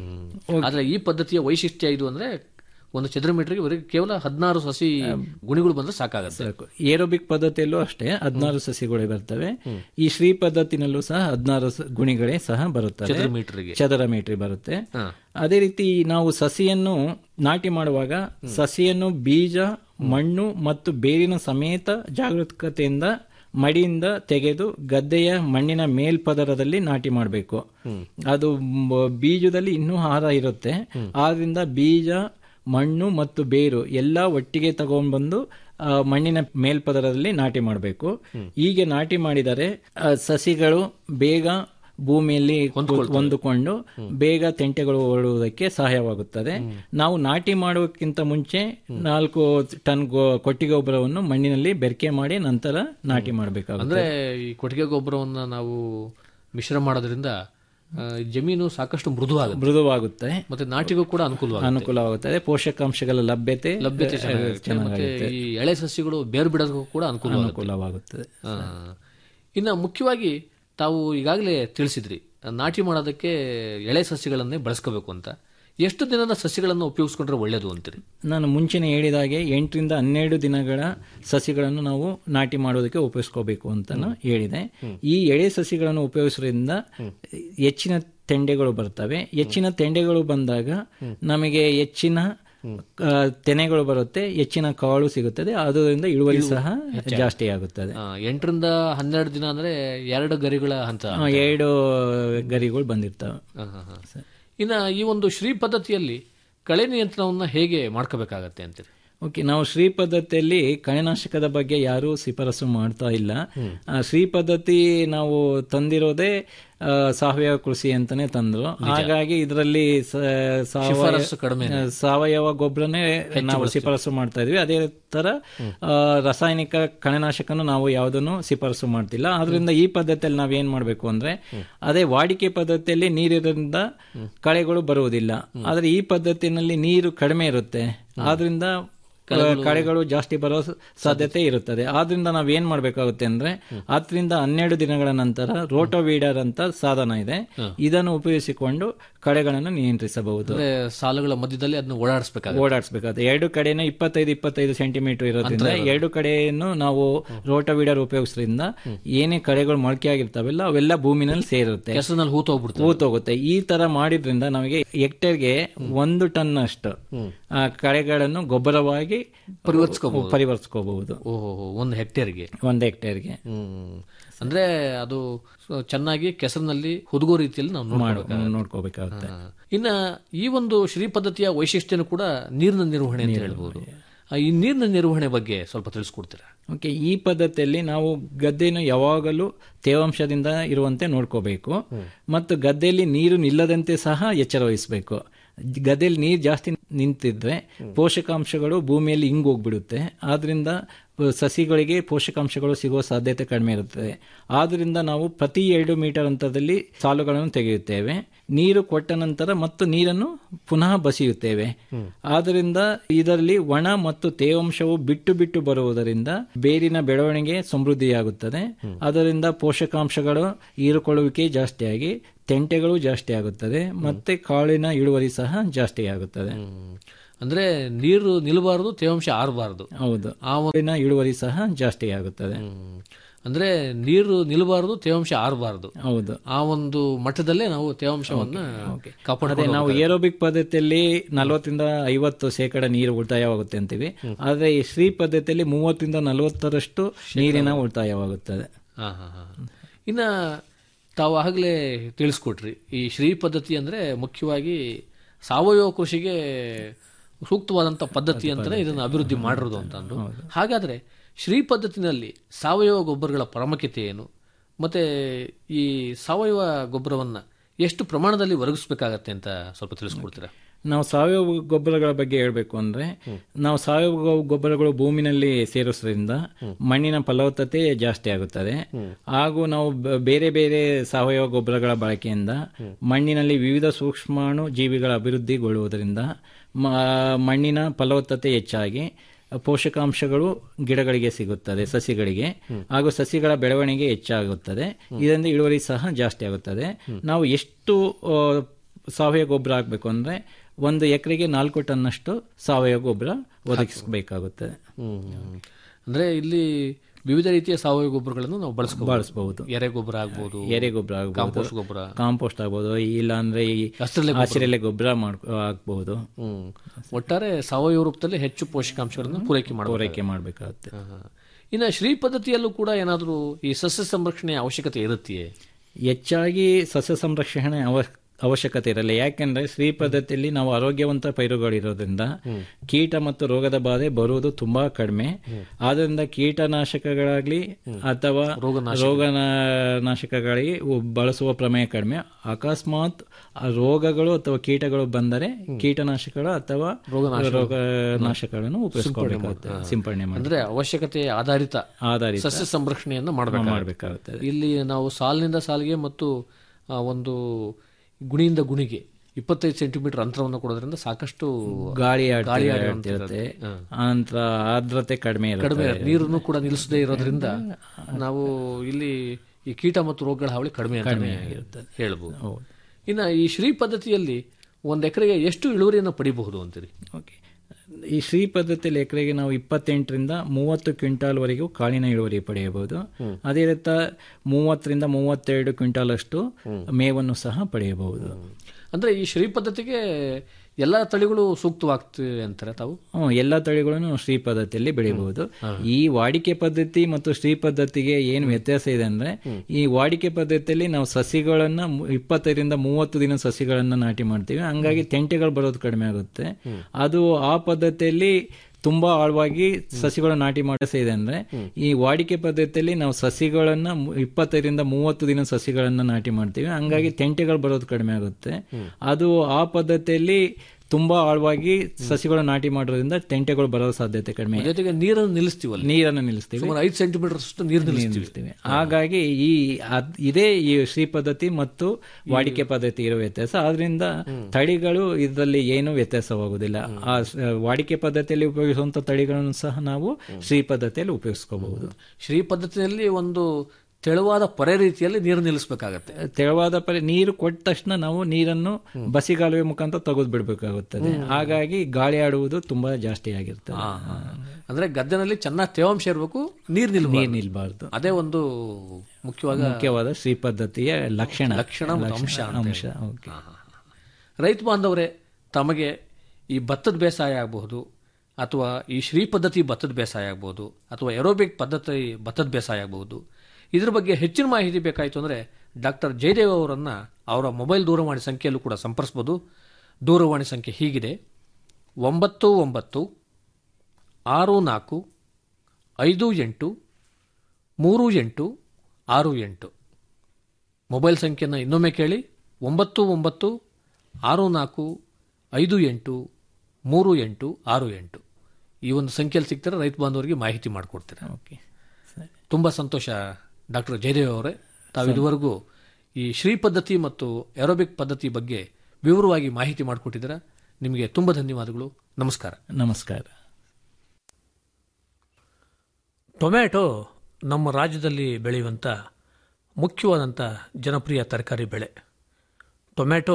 ಆದ್ರೆ ಈ ಪದ್ಧತಿಯ ವೈಶಿಷ್ಟ್ಯ ಇದು ಅಂದ್ರೆ ಒಂದು ಚದರ ಮೀಟರ್ಗೆ ಬರೀ ಕೇವಲ ಹದಿನಾರು ಸಸಿ ಗುಣಿಗಳು ಬಂದ್ರೆ ಸಾಕಾಗುತ್ತೆ ಸಾಕು ಏರೋಬಿಕ್ ಪದ್ಧತಿಯಲ್ಲೂ ಅಷ್ಟೇ ಹದಿನಾರು ಸಸಿಗಳು ಬರ್ತವೆ ಈ ಶ್ರೀ ಪದ್ಧತಿನಲ್ಲೂ ಸಹ ಹದಿನಾರು ಗುಣಿಗಳೇ ಸಹ ಬರುತ್ತವೆ ಚದರ ಮೀಟರ್ಗೆ ಚದರ ಮೀಟರ್ ಬರುತ್ತೆ ಹಾ. ಅದೇ ರೀತಿ ನಾವು ಸಸಿಯನ್ನು ನಾಟಿ ಮಾಡುವಾಗ ಸಸಿಯನ್ನು ಬೀಜ ಮಣ್ಣು ಮತ್ತು ಬೇರಿನ ಸಮೇತ ಜಾಗರೂಕತೆಯಿಂದ ಮಡಿಯಿಂದ ತೆಗೆದು ಗದ್ದೆಯ ಮಣ್ಣಿನ ಮೇಲ್ಪದರದಲ್ಲಿ ನಾಟಿ ಮಾಡಬೇಕು ಅದು ಮ- ಬೀಜದಲ್ಲಿ ಇನ್ನೂ ಆಹಾರ ಇರುತ್ತೆ ಆದ್ರಿಂದ ಬೀಜ ಮಣ್ಣು ಮತ್ತು ಬೇರು ಎಲ್ಲ ಒಟ್ಟಿಗೆ ತಗೊಂಡ್ಬಂದು ಆ, ಮಣ್ಣಿನ ಮೇಲ್ಪದರದಲ್ಲಿ ನಾಟಿ ಮಾಡಬೇಕು ಹೀಗೆ ನಾಟಿ ಮಾಡಿದರೆ ಆ, ಸಸಿಗಳು ಬೇಗ ಭೂಮಿಯಲ್ಲಿ ಹೊಂದಿಕೊಂಡು ಬೇಗ ತೆಂಟೆಗಳು ಹೊರಡುವುದಕ್ಕೆ ಸಹಾಯವಾಗುತ್ತದೆ ನಾವು ನಾಟಿ ಮಾಡುವಕ್ಕಿಂತ ಮುಂಚೆ ನಾಲ್ಕು ಟನ್ ಗೋ- ಕೊಟ್ಟಿಗೆ ಗೊಬ್ಬರವನ್ನು ಮಣ್ಣಿನಲ್ಲಿ ಬೆರಕೆ ಮಾಡಿ ನಂತರ ನಾಟಿ ಮಾಡಬೇಕಾಗುತ್ತೆ ಅಂದ್ರೆ ಈ ಕೊಟ್ಟಿಗೆ ಗೊಬ್ಬರವನ್ನ ನಾವು ಮಿಶ್ರ ಮಾಡೋದ್ರಿಂದ ಆ, ಜಮೀನು ಸಾಕಷ್ಟು ಮೃದುವಾಗುತ್ತೆ ಮೃದುವಾಗುತ್ತೆ ಮತ್ತೆ ನಾಟಿಗೂ ಕೂಡ ಅನುಕೂಲವಾಗುತ್ತೆ ಅನುಕೂಲವಾಗುತ್ತದೆ ಪೋಷಕಾಂಶಗಳ ಲಭ್ಯತೆ ಲಭ್ಯತೆ ಚೆನ್ನಾಗಿರುತ್ತೆ. ಮತ್ತೆ ಈ ಎಳೆ ಸಸ್ಯಗಳು ಬೇರು ಬಿಡೋದಕ್ಕೂ ಕೂಡ ಅನುಕೂಲ ಅನುಕೂಲವಾಗುತ್ತದೆ ಇನ್ನು ಮುಖ್ಯವಾಗಿ ತಾವು ಈಗಾಗಲೇ ತಿಳಿಸಿದ್ರಿ ನಾಟಿ ಮಾಡೋದಕ್ಕೆ ಎಳೆ ಸಸ್ಯಗಳನ್ನೇ ಬಳಸ್ಕೋಬೇಕು ಅಂತ ಎಷ್ಟು ದಿನದ ಸಸ್ಯಗಳನ್ನು ಉಪಯೋಗಿಸ್ಕೊಂಡ್ರೆ ಒಳ್ಳೇದು ಅಂತೀರಿ ನಾನು ಮುಂಚೆನೆ ಹೇಳಿದಾಗೆ ಎಂಟರಿಂದ ಹನ್ನೆರಡು ದಿನಗಳ ಸಸಿಗಳನ್ನು ನಾವು ನಾಟಿ ಮಾಡೋದಕ್ಕೆ ಉಪಯೋಗಿಸ್ಕೋಬೇಕು ಅಂತ ಹೇಳಿದೆ ಈ ಎಳೆ ಸಸಿಗಳನ್ನು ಉಪಯೋಗಿಸೋದ್ರಿಂದ ಹೆಚ್ಚಿನ ತೆಂಡೆಗಳು ಬರ್ತವೆ ಹೆಚ್ಚಿನ ತೆಂಡೆಗಳು ಬಂದಾಗ ನಮಗೆ ಹೆಚ್ಚಿನ ಆ, ತೆನೆಗಳು ಬರುತ್ತೆ ಹೆಚ್ಚಿನ ಕಾಳು ಸಿಗುತ್ತದೆ ಅದರಿಂದ ಇಳುವರಿ ಸಹ ಜಾಸ್ತಿ ಆಗುತ್ತದೆ ಆ, ಎಂಟರಿಂದ ಹನ್ನೆರಡು ದಿನ ಅಂದ್ರೆ ಎರಡು ಗರಿಗಳ ಹಂತ ಆ, ಎರಡು ಗರಿಗಳು ಬಂದಿರ್ತವೆ ಆ, ಹಾ, ಹಾ. ಇನ್ನ ಈ ಒಂದು ಶ್ರೀ ಪದ್ಧತಿಯಲ್ಲಿ ಕಳೆ ನಿಯಂತ್ರಣವನ್ನ ಹೇಗೆ ಮಾಡ್ಕೋಬೇಕಾಗತ್ತೆ ಅಂತೀರಿ ಓಕೆ ನಾವು ಶ್ರೀ ಪದ್ಧತಿಯಲ್ಲಿ ಕಳೆನಾಶಕದ ಬಗ್ಗೆ ಯಾರೂ ಶಿಫಾರಸು ಮಾಡ್ತಾ ಇಲ್ಲ ಆ, ಶ್ರೀ ಪದ್ಧತಿ ನಾವು ತಂದಿರೋದೇ ಆ, ಸಾವಯವ ಕೃಷಿ ಅಂತಾನೆ ತಂದ್ರು ಹಾಗಾಗಿ ಇದರಲ್ಲಿ ಶಿಫಾರಸು ಕಡಿಮೆ ಸಾವಯವ ಗೊಬ್ಬರನೇ ನಾವು ಶಿಫಾರಸು ಮಾಡ್ತಾ ಇದ್ವಿ ಅದೇ ತರ ಆ, ರಾಸಾಯನಿಕ ಕಳೆನಾಶಕನು ನಾವು ಯಾವುದನ್ನು ಶಿಫಾರಸು ಮಾಡ್ತಿಲ್ಲ ಆದ್ರಿಂದ ಈ ಪದ್ಧತಿಯಲ್ಲಿ ನಾವ್ ಏನ್ ಮಾಡ್ಬೇಕು ಅಂದ್ರೆ ಅದೇ ವಾಡಿಕೆ ಪದ್ಧತಿಯಲ್ಲಿ ನೀರಿರೋದ್ರಿಂದ ಕಳೆಗಳು ಬರುವುದಿಲ್ಲ ಆದ್ರೆ ಈ ಪದ್ಧತಿನಲ್ಲಿ ನೀರು ಕಡಿಮೆ ಇರುತ್ತೆ ಆದ್ರಿಂದ ಕಳೆಗಳು ಜಾಸ್ತಿ ಬರೋ ಸ- ಸಾಧ್ಯತೆ ಇರುತ್ತದೆ ಆದ್ರಿಂದ ನಾವ್ ಏನ್ ಮಾಡ್ಬೇಕಾಗುತ್ತೆ ಅಂದ್ರೆ ಹತ್ತರಿಂದ ಹನ್ನೆರಡು ದಿನಗಳ ನಂತರ ರೋಟೋವೀಡರ್ ಅಂತ ಸಾಧನ ಇದೆ ಇದನ್ನು ಉಪಯೋಗಿಸಿಕೊಂಡು ಕಳೆಗಳನ್ನು ನಿಯಂತ್ರಿಸಬಹುದು ಅಂದ್ರೆ ಸಾಲುಗಳ ಮಧ್ಯದಲ್ಲಿ ಅದನ್ನ ಓಡಾಡಿಸ್ಬೇಕಾಗುತ್ತೆ ಓಡಾಡಿಸಬೇಕಾಗುತ್ತೆ ಎರಡು ಕಡೆನೂ ಇಪ್ಪತ್ತೈದು ಇಪ್ಪತ್ತೈದು ಸೆಂಟಿಮೀಟರ್ ಇರೋದ್ರಿಂದ ಎರಡು ಕಡೆಯನ್ನು ನಾವು ರೋಟೋವೀಡರ್ ಉಪಯೋಗಿಸೋದ್ರಿಂದ ಏನೇ ಕಳೆಗಳು ಮೊಳಕೆ ಆಗಿರ್ತಾವೆಲ್ಲ ಅವೆಲ್ಲ ಭೂಮಿನಲ್ಲಿ ಸೇರುತ್ತೆ ಕೆಸರಿನಲ್ಲಿ ಹೂತು ಹೋಗ್ಬಿಡ್ತದೆ ಹೂತೋಗುತ್ತೆ ಈ ತರ ಮಾಡಿದ್ರಿಂದ ನಮಗೆ ಹೆಕ್ಟೇರ್ಗೆ ಒಂದು ಟನ್ ಅಷ್ಟು ಆ, ಕಳೆಗಳನ್ನು ಗೊಬ್ಬರವಾಗಿ ಪರಿವರ್ತಿಸ್ಕೋಬಹುದು. ಪರಿವರ್ತಿಸ್ಕೋಬಹುದು ಓಹೋ ಒಂದು ಹೆಕ್ಟೇರ್ಗೆ ಒಂದು ಹೆಕ್ಟೇರ್ಗೆ ಹ್ಮ್ ಅಂದ್ರೆ ಅದು ಸ- ಚೆನ್ನಾಗಿ ಕೆಸರಿನಲ್ಲಿ ಹುದುಗೋ ರೀತಿಯಲ್ಲಿ ನಾವು ನೋಡ್ಕೊಳ್ಬೇಕು. ನೋಡ್ಕೋಬೇಕಾಗುತ್ತೆ ಹಾ. ಇನ್ನ ಈ ಒಂದು ಶ್ರೀ ಪದ್ಧತಿಯ ವೈಶಿಷ್ಟ್ಯನು ಕೂಡ ನೀರಿನ ನಿರ್ವಹಣೆ ಅಂತ ಹೇಳ್ಬೋದು ಆ, ಈ ನೀರಿನ ನಿರ್ವಹಣೆ ಬಗ್ಗೆ ಸ್ವಲ್ಪ ತಿಳಿಸ್ಕೊಡ್ತೀರಾ ಓಕೆ ಈ ಪದ್ಧತಿಯಲ್ಲಿ ನಾವು ಗದ್ದೆಯನ್ನು ಯಾವಾಗಲೂ ತೇವಾಂಶದಿಂದ ಇರುವಂತೆ ನೋಡ್ಕೋಬೇಕು ಮತ್ತು ಗದ್ದೆಯಲ್ಲಿ ನೀರು ನಿಲ್ಲದಂತೆ ಸಹ ಎಚ್ಚರ ವಹಿಸಬೇಕು ಗದ್ದೆಯಲ್ಲಿ ನೀರು ಜಾಸ್ತಿ ನಿಂತಿದ್ರೆ ಪೋಷಕಾಂಶಗಳು ಭೂಮಿಯಲ್ಲಿ ಹಿಂಗೋಗ್ಬಿಡುತ್ತೆ ಆದ್ರಿಂದ ಸಸಿಗಳಿಗೆ ಪೋಷಕಾಂಶಗಳು ಸಿಗುವ ಸಾಧ್ಯತೆ ಕಡಿಮೆ ಇರುತ್ತದೆ ಆದ್ರಿಂದ ನಾವು ಪ್ರತಿ ಎರಡು ಮೀಟರ್ ಅಂತರದಲ್ಲಿ ಸಾಲುಗಳನ್ನು ತೆಗೆಯುತ್ತೇವೆ ನೀರು ಕೊಟ್ಟ ನಂತರ ಮತ್ತು ನೀರನ್ನು ಪುನಃ ಬಸಿಯುತ್ತೇವೆ ಆದ್ದರಿಂದ ಇದರಲ್ಲಿ ಒಣ ಮತ್ತು ತೇವಾಂಶವು ಬಿಟ್ಟು ಬಿಟ್ಟು ಬರುವುದರಿಂದ ಬೇರಿನ ಬೆಳವಣಿಗೆ ಸಮೃದ್ಧಿಯಾಗುತ್ತದೆ ಅದರಿಂದ ಪೋಷಕಾಂಶಗಳು ಹೀರಿಕೊಳ್ಳುವಿಕೆ ಜಾಸ್ತಿಯಾಗಿ ತೆಂಟೆಗಳು ಜಾಸ್ತಿ ಆಗುತ್ತದೆ ಮತ್ತೆ ಕಾಳಿನ ಇಳುವರಿ ಸಹ ಜಾಸ್ತಿ ಆಗುತ್ತದೆ ಹ್ಮ್. ಅಂದ್ರೆ ನೀರು ನಿಲ್ಲಬಾರದು ತೇವಾಂಶ ಆರಬಾರದು ಹೌದು ಆ ಒಂದು ಕಾಳಿನ ಇಳುವರಿ ಸಹ ಜಾಸ್ತಿ ಆಗುತ್ತದೆ ಹ್ಮ್. ಅಂದ್ರೆ ನೀರು ನಿಲ್ಲಬಾರದು ತೇವಾಂಶ ಆರಬಾರದು ಹೌದು ಆ ಒಂದು ಮಟ್ಟದಲ್ಲೇ ನಾವು ತೇವಾಂಶವನ್ನ ಅದೇ ಕಾಪಾಡಿಕೊಂಡು ನಾವು ಏರೋಬಿಕ್ ಪದ್ಧತಿಯಲ್ಲಿ ನಲವತ್ತರಿಂದ ಐವತ್ತು ಶೇಕಡ ನೀರು ಉಳಿತಾಯವಾಗುತ್ತೆ ಅಂತೀವಿ ಆದ್ರೆ ಈ ಶ್ರೀ ಪದ್ಧತಿಯಲ್ಲಿ ಮೂವತ್ತರಿಂದ ನಲವತ್ತರಷ್ಟು ನೀರಿನ ಉಳಿತಾಯವಾಗುತ್ತದೆ ಹಾ ಹಾ ಹಾ ಇನ್ನ ತಾವು ಆಗಲೇ ತಿಳಿಸ್ಕೊಟ್ರಿ ಈ ಶ್ರೀ ಪದ್ಧತಿ ಅಂದ್ರೆ ಮುಖ್ಯವಾಗಿ ಸಾವಯವ ಕೃಷಿಗೆ ಸೂಕ್ತವಾದಂತ ಪದ್ಧತಿ ಅಂತಾನೆ ಇದನ್ನು ಅಭಿವೃದ್ಧಿ ಮಾಡಿರೋದು ಅಂತ ಅಂದು ಹಾಗಾದ್ರೆ ಶ್ರೀ ಪದ್ಧತಿನಲ್ಲಿ ಸಾವಯವ ಗೊಬ್ಬರಗಳ ಪ್ರಾಮುಖ್ಯತೆ ಏನು ಮತ್ತೆ ಈ ಸಾವಯವ ಗೊಬ್ಬರವನ್ನ ಎಷ್ಟು ಪ್ರಮಾಣದಲ್ಲಿ ಒದಗಿಸ್ಬೇಕಾಗತ್ತೆ ಅಂತ ಸ್ವಲ್ಪ ತಿಳಿಸ್ಕೊಡ್ತೀರಾ ನಾವು ಸಾವಯವ ಗೊಬ್ಬರಗಳ ಬಗ್ಗೆ ಹೇಳಬೇಕು ಅಂದ್ರೆ ನಾವು ಸಾವಯವ ಗೊ- ಗೊಬ್ಬರಗಳು ಭೂಮಿನಲ್ಲಿ ಸೇರಿಸೋದ್ರಿಂದ ಮಣ್ಣಿನ ಫಲವತ್ತತೆ ಜಾಸ್ತಿ ಆಗುತ್ತದೆ ಹಾಗೂ ನಾವು ಬ- ಬೇರೆ ಬೇರೆ ಸಾವಯವ ಗೊಬ್ಬರಗಳ ಬಳಕೆಯಿಂದ ಮಣ್ಣಿನಲ್ಲಿ ವಿವಿಧ ಸೂಕ್ಷ್ಮಾಣು ಜೀವಿಗಳ ಅಭಿವೃದ್ಧಿಗೊಳ್ಳುವುದರಿಂದ ಮ- ಮಣ್ಣಿನ ಫಲವತ್ತತೆ ಹೆಚ್ಚಾಗಿ ಪೋಷಕಾಂಶಗಳು ಗಿಡಗಳಿಗೆ ಸಿಗುತ್ತದೆ ಸಸಿಗಳಿಗೆ ಹಾಗೂ ಸಸಿಗಳ ಬೆಳವಣಿಗೆ ಹೆಚ್ಚಾಗುತ್ತದೆ ಇದರಿಂದ ಇಳುವರಿ ಸಹ ಜಾಸ್ತಿ ಆಗುತ್ತದೆ ನಾವು ಎಷ್ಟು ಆ, ಸಾವಯವ ಗೊಬ್ಬರ ಹಾಕಬೇಕು ಅಂದ್ರೆ ಒಂದು ಎಕರೆಗೆ ನಾಲ್ಕು ಟನ್ನಷ್ಟು ಸಾವಯವ ಗೊಬ್ಬರ ಒದಗಿಸಬೇಕಾಗುತ್ತದೆ ಅಂದ್ರೆ ಇಲ್ಲಿ ವಿವಿಧ ರೀತಿಯ ಸಾವಯವ ಗೊಬ್ಬರಗಳನ್ನು ನಾವು ಬಳಸ್ಕೋಬಹುದು ಬಳಸಬಹುದು ಎರೆ ಗೊಬ್ಬರ ಆಗ್ಬೋದು ಎರೆ ಗೊಬ್ಬರ ಕಾಂಪೋಸ್ಟ್ ಆಗ್ಬೋದು ಗೊಬ್ಬರ ಕಾಂಪೋಸ್ಟ್ ಆಗ್ಬೋದು ಇಲ್ಲ ಅಂದ್ರೆ ಈ ಹಸಿರೆಲೆ ಹಸಿರೆಲೆ ಗೊಬ್ಬರ ಮಾಡ್ಕೊ ಹಾಕ್ಬಹುದು ಹ್ಮ್ ಒಟ್ಟಾರೆ ಸಾವಯವ ರೂಪದಲ್ಲಿ ಹೆಚ್ಚು ಪೋಷಕಾಂಶಗಳನ್ನು ಪೂರೈಕೆ ಮಾಡಬೇಕು ಪೂರೈಕೆ ಮಾಡಬೇಕಾಗುತ್ತೆ ಇನ್ನು ಶ್ರೀ ಪದ್ಧತಿಯಲ್ಲೂ ಕೂಡ ಏನಾದರೂ ಈ ಸಸ್ಯ ಸಂರಕ್ಷಣೆಯ ಅವಶ್ಯಕತೆ ಇರುತ್ತೆಯೇ ಹೆಚ್ಚಾಗಿ ಸಸ್ಯ ಸಂರಕ್ಷಣೆ ಅವ ಅವಶ್ಯಕತೆ ಇರಲ್ಲ ಯಾಕೆಂದ್ರೆ ಶ್ರೀ ಪದ್ಧತಿಯಲ್ಲಿ ನಾವು ಆರೋಗ್ಯವಂತ ಪೈರುಗಳಿರೋದ್ರಿಂದ ಕೀಟ ಮತ್ತು ರೋಗದ ಬಾಧೆ ಬರುವುದು ತುಂಬಾ ಕಡಿಮೆ ಆದ್ರಿಂದ ಕೀಟನಾಶಕಗಳಾಗ್ಲಿ ಅಥವಾ ರೋಗನಾಶಕಗಳಿಗೆ ಬಳಸುವ ಪ್ರಮೇಯ ಕಡಿಮೆ ಅಕಸ್ಮಾತ್ ಆ ರೋಗಗಳು ಅಥವಾ ಕೀಟಗಳು ಬಂದರೆ ಕೀಟನಾಶಕಗಳು ಅಥವಾ ರೋಗನಾಶಕಗಳನ್ನು ಉಪಯೋಗಿಸಬೇಕಾಗುತ್ತೆ ಸಿಂಪಡಣೆ ಮಾಡಿ ಅಂದ್ರೆ ಅವಶ್ಯಕತೆ ಆಧಾರಿತ ಆಧಾರಿತ ಸಸ್ಯ ಸಂರಕ್ಷಣೆಯನ್ನು ಮಾಡಬೇಕು ಮಾಡಬೇಕಾಗುತ್ತದೆ ಇಲ್ಲಿ ನಾವು ಸಾಲಿನಿಂದ ಸಾಲಿಗೆ ಮತ್ತು ಆ, ಒಂದು ಗುಣಿಯಿಂದ ಗುಣಿಗೆ ಇಪ್ಪತ್ತೈದು ಸೆಂಟಿಮೀಟರ್ ಅಂತರವನ್ನು ಕೊಡೋದ್ರಿಂದ ಸಾಕಷ್ಟು ಗಾಳಿ ಗಾಳಿ ಆಡ್ತಿರುತ್ತೆ ನಂತರ ಆರ್ದ್ರತೆ ಕಡಿಮೆ ಕಡಿಮೆ ಇರುತ್ತೆ ನೀರನ್ನು ಕೂಡ ನಿಲ್ಲಿಸದೇ ಇರೋದ್ರಿಂದ ನಾವು ಇಲ್ಲಿ ಈ ಕೀಟ ಮತ್ತು ರೋಗಗಳ ಹಾವಳಿ ಕಡಿಮೆ ಅಂತಾನೆ ಹೇಳ್ಬೋದು ಇನ್ನು ಈ ಶ್ರೀ ಪದ್ಧತಿಯಲ್ಲಿ ಒಂದು ಎಕರೆಗೆ ಎಷ್ಟು ಇಳುವರಿಯನ್ನು ಪಡಿಬಹುದು ಅಂತೀರಿ ಓಕೆ ಈ ಶ್ರೀ ಪದ್ಧತಿಯಲ್ಲಿ ಎಕರೆಗೆ ನಾವು ಇಪ್ಪತ್ತೆಂಟರಿಂದ ಮೂವತ್ತು ಕ್ವಿಂಟಾಲ್ ವರೆಗೂ ಕಾಳಿನ ಇಳುವರಿ ಪಡೆಯಬಹುದು ಅದೇ ರೀತಿ ಮೂವತ್ತರಿಂದ ಮೂವತ್ತೆರಡು ಕ್ವಿಂಟಾಲ್ ಅಷ್ಟು ಮೇವನ್ನು ಸಹ ಪಡೆಯಬಹುದು ಅಂದ್ರೆ ಈ ಶ್ರೀ ಪದ್ಧತಿಗೆ ಎಲ್ಲಾ ತಳಿಗಳು ಸೂಕ್ತವಾಗ್ತವೆ ಅಂತಾರೆ ತಾವು ಹ್ಮ್, ಎಲ್ಲಾ ತಳಿಗಳನ್ನು ಶ್ರೀ ಪದ್ಧತಿಯಲ್ಲಿ ಬೆಳೆಯಬಹುದು ಈ ವಾಡಿಕೆ ಪದ್ಧತಿ ಮತ್ತು ಶ್ರೀ ಪದ್ಧತಿಗೆ ಏನು ವ್ಯತ್ಯಾಸ ಇದೆ ಅಂದ್ರೆ ಈ ವಾಡಿಕೆ ಪದ್ಧತಿಯಲ್ಲಿ ನಾವು ಸಸಿಗಳನ್ನ ಮು- ಇಪ್ಪತ್ತೈದರಿಂದ ಮೂವತ್ತು ದಿನ ಸಸಿಗಳನ್ನ ನಾಟಿ ಮಾಡ್ತೀವಿ ಹಂಗಾಗಿ ತೆಂಟೆಗಳು ಬರೋದು ಕಡಿಮೆ ಆಗುತ್ತೆ ಅದು ಆ ಪದ್ಧತಿಯಲ್ಲಿ ತುಂಬಾ ಆಳವಾಗಿ ಸಸಿಗಳು ನಾಟಿ ಮಾಡಸ ಇದೆ ಅಂದ್ರೆ ಈ ವಾಡಿಕೆ ಪದ್ಧತಿಯಲ್ಲಿ ನಾವು ಸಸಿಗಳನ್ನ ಮು- ಇಪ್ಪತ್ತೈದರಿಂದ ಮೂವತ್ತು ದಿನ ಸಸಿಗಳನ್ನ ನಾಟಿ ಮಾಡ್ತೀವಿ ಹಂಗಾಗಿ ತೆಂಟೆಗಳು ಬರೋದು ಕಡಿಮೆ ಆಗುತ್ತೆ ಅದು ಆ ಪದ್ಧತಿಯಲ್ಲಿ ತುಂಬಾ ಆಳವಾಗಿ ಸಸಿಗಳು ನಾಟಿ ಮಾಡೋದ್ರಿಂದ ತೆಂಟೆಗಳು ಬರೋ ಸಾಧ್ಯತೆ ಕಡಿಮೆ ಜೊತೆಗೆ ನೀರನ್ನು ನಿಲ್ಲಿಸ್ತೀವಲ್ಲ ನೀರನ್ನು ನಿಲ್ಲಿಸ್ತೀವಿ ಸುಮಾರು ಐದು ಸೆಂಟಿಮೀಟರ್ ಅಷ್ಟು ನೀರು ನಿಲ್ಲಿಸ್ತೀವಿ ನಿಲ್ಲಿಸ್ತೀವಿ ಹಾಗಾಗಿ ಈ ಅದ್- ಇದೇ ಈ ಶ್ರೀ ಪದ್ಧತಿ ಮತ್ತು ವಾಡಿಕೆ ಪದ್ಧತಿ ಇರೋ ವ್ಯತ್ಯಾಸ ಆದ್ರಿಂದ ತಳಿಗಳು ಇದರಲ್ಲಿ ಏನು ವ್ಯತ್ಯಾಸವಾಗುವುದಿಲ್ಲ ಆ ಸ- ವಾಡಿಕೆ ಪದ್ಧತಿಯಲ್ಲಿ ಉಪಯೋಗಿಸುವಂತ ತಳಿಗಳನ್ನು ಸಹ ನಾವು ಶ್ರೀ ಪದ್ಧತಿಯಲ್ಲಿ ಉಪಯೋಗಿಸ್ಕೋಬಹುದು ಶ್ರೀ ಪದ್ಧತಿಯಲ್ಲಿ ಒಂದು ತೆಳುವಾದ ಪೊರೆ ರೀತಿಯಲ್ಲಿ ನೀರು ನಿಲ್ಲಿಸಬೇಕಾಗತ್ತೆ ತೆಳುವಾದ ಪರಿ ನೀರು ಕೊಟ್ಟ ತಕ್ಷಣ ನಾವು ನೀರನ್ನು ಬಸಿಗಾಲುವೆ ಮುಖಾಂತರ ತೆಗೆದು ಬಿಡಬೇಕಾಗುತ್ತದೆ ಹಾಗಾಗಿ ಗಾಳಿ ಆಡುವುದು ತುಂಬಾ ಜಾಸ್ತಿ ಆಗಿರ್ತದೆ ಅಂದ್ರೆ ಗದ್ದೆನಲ್ಲಿ ಚೆನ್ನಾಗಿ ತೇವಾಂಶ ಇರಬೇಕು ನೀರು ನಿಲ್ಬಾರ್ದು. ನೀರು ನಿಲ್ಬಾರ್ದು ಅದೇ ಒಂದು ಮುಖ್ಯವಾದ ಮುಖ್ಯವಾದ ಶ್ರೀ ಪದ್ಧತಿಯ ಲಕ್ಷಣ ಲಕ್ಷಣ ಮತ್ತು ಅಂಶ ಅಂತ ಅಂಶ ಹೇಳಿ. ಓಕೆ ರೈತ ಬಾಂಧವರೇ ತಮಗೆ ಈ ಭತ್ತದ ಬೇಸಾಯ ಆಗಬಹುದು ಅಥವಾ ಈ ಶ್ರೀ ಪದ್ಧತಿ ಭತ್ತದ ಬೇಸಾಯ ಆಗಬಹುದು ಅಥವಾ ಎರೋಬಿಕ್ ಪದ್ಧತಿ ಭತ್ತದ ಬೇಸಾಯ ಆಗಬಹುದು ಇದ್ರ ಬಗ್ಗೆ ಹೆಚ್ಚಿನ ಮಾಹಿತಿ ಬೇಕಾಯಿತು ಅಂದರೆ ಡಾಕ್ಟರ್ ಜಯದೇವ್ ಅವರನ್ನು ಅವರ ಮೊಬೈಲ್ ದೂರವಾಣಿ ಸಂಖ್ಯೆಯಲ್ಲೂ ಕೂಡ ಸಂಪರ್ಸ್ಬೋದು ದೂರವಾಣಿ ಸಂಖ್ಯೆ ಹೀಗಿದೆ ಒಂಬತ್ತು ಒಂಬತ್ತು ಆರು ನಾಲ್ಕು ಐದು ಎಂಟು ಮೂರು ಎಂಟು ಆರು ಎಂಟು ಮೊಬೈಲ್ ಸಂಖ್ಯೆಯನ್ನು ಇನ್ನೊಮ್ಮೆ ಕೇಳಿ ಒಂಬತ್ತು ಒಂಬತ್ತು ಆರು ನಾಲ್ಕು ಐದು ಎಂಟು ಮೂರು ಎಂಟು ಆರು ಎಂಟು ಈ ಒಂದು ಸಂಖ್ಯೆಯಲ್ಲಿ ಸಿಗ್ತಾರೆ ರೈತ ಬಾಂಧವರಿಗೆ ಮಾಹಿತಿ ಮಾಡಿಕೊಡ್ತೀರಾ ಓಕೆ ಸರಿ ತುಂಬ ಸಂತೋಷ ಡಾಕ್ಟರ್ ಜಯದೇವ್ ಅವರೇ ತಾವು ಇದುವರೆಗೂ ಈ ಶ್ರೀ ಪದ್ಧತಿ ಮತ್ತು ಏರೋಬಿಕ್ ಪದ್ಧತಿ ಬಗ್ಗೆ ವಿವರವಾಗಿ ಮಾಹಿತಿ ಮಾಡಿಕೊಟ್ಟಿದ್ದೀರಾ ನಿಮಗೆ ತುಂಬ ಧನ್ಯವಾದಗಳು ನಮಸ್ಕಾರ ನಮಸ್ಕಾರ ಟೊಮ್ಯಾಟೊ ನಮ್ಮ ರಾಜ್ಯದಲ್ಲಿ ಬೆಳೆಯುವಂಥ ಮುಖ್ಯವಾದಂಥ ಜನಪ್ರಿಯ ತರಕಾರಿ ಬೆಳೆ ಟೊಮ್ಯಾಟೊ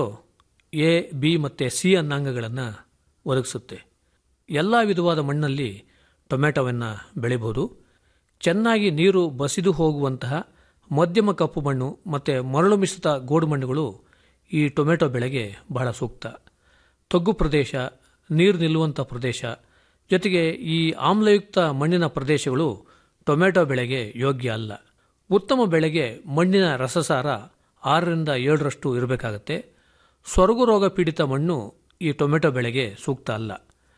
ಎ ಬಿ ಮತ್ತು ಸಿ ಅನ್ನಾಂಗಗಳನ್ನು ಒದಗಿಸುತ್ತೆ ಎಲ್ಲ ವಿಧವಾದ ಮಣ್ಣಲ್ಲಿ ಟೊಮ್ಯಾಟೊವನ್ನು ಬೆಳಿಬೋದು ಚೆನ್ನಾಗಿ ನೀರು ಬಸಿದು ಹೋಗುವಂತಹ ಮಧ್ಯಮ ಕಪ್ಪು ಮಣ್ಣು ಮತ್ತು ಮರಳು ಮಿಶ್ರಿತ ಗೋಡು ಮಣ್ಣುಗಳು ಈ ಟೊಮೆಟೊ ಬೆಳೆಗೆ ಬಹಳ ಸೂಕ್ತ ತಗ್ಗು ಪ್ರದೇಶ ನೀರು ನಿಲ್ಲುವಂಥ ಪ್ರದೇಶ ಜೊತೆಗೆ ಈ ಆಮ್ಲಯುಕ್ತ ಮಣ್ಣಿನ ಪ್ರದೇಶಗಳು ಟೊಮೆಟೊ ಬೆಳೆಗೆ ಯೋಗ್ಯ ಅಲ್ಲ ಉತ್ತಮ ಬೆಳೆಗೆ ಮಣ್ಣಿನ ರಸಸಾರ ಆರರಿಂದ ಏಳರಷ್ಟು ಇರಬೇಕಾಗತ್ತೆ ಸ್ವರ್ಗು ರೋಗ ಪೀಡಿತ ಮಣ್ಣು ಈ ಟೊಮೆಟೊ ಬೆಳೆಗೆ ಸೂಕ್ತ ಅಲ್ಲ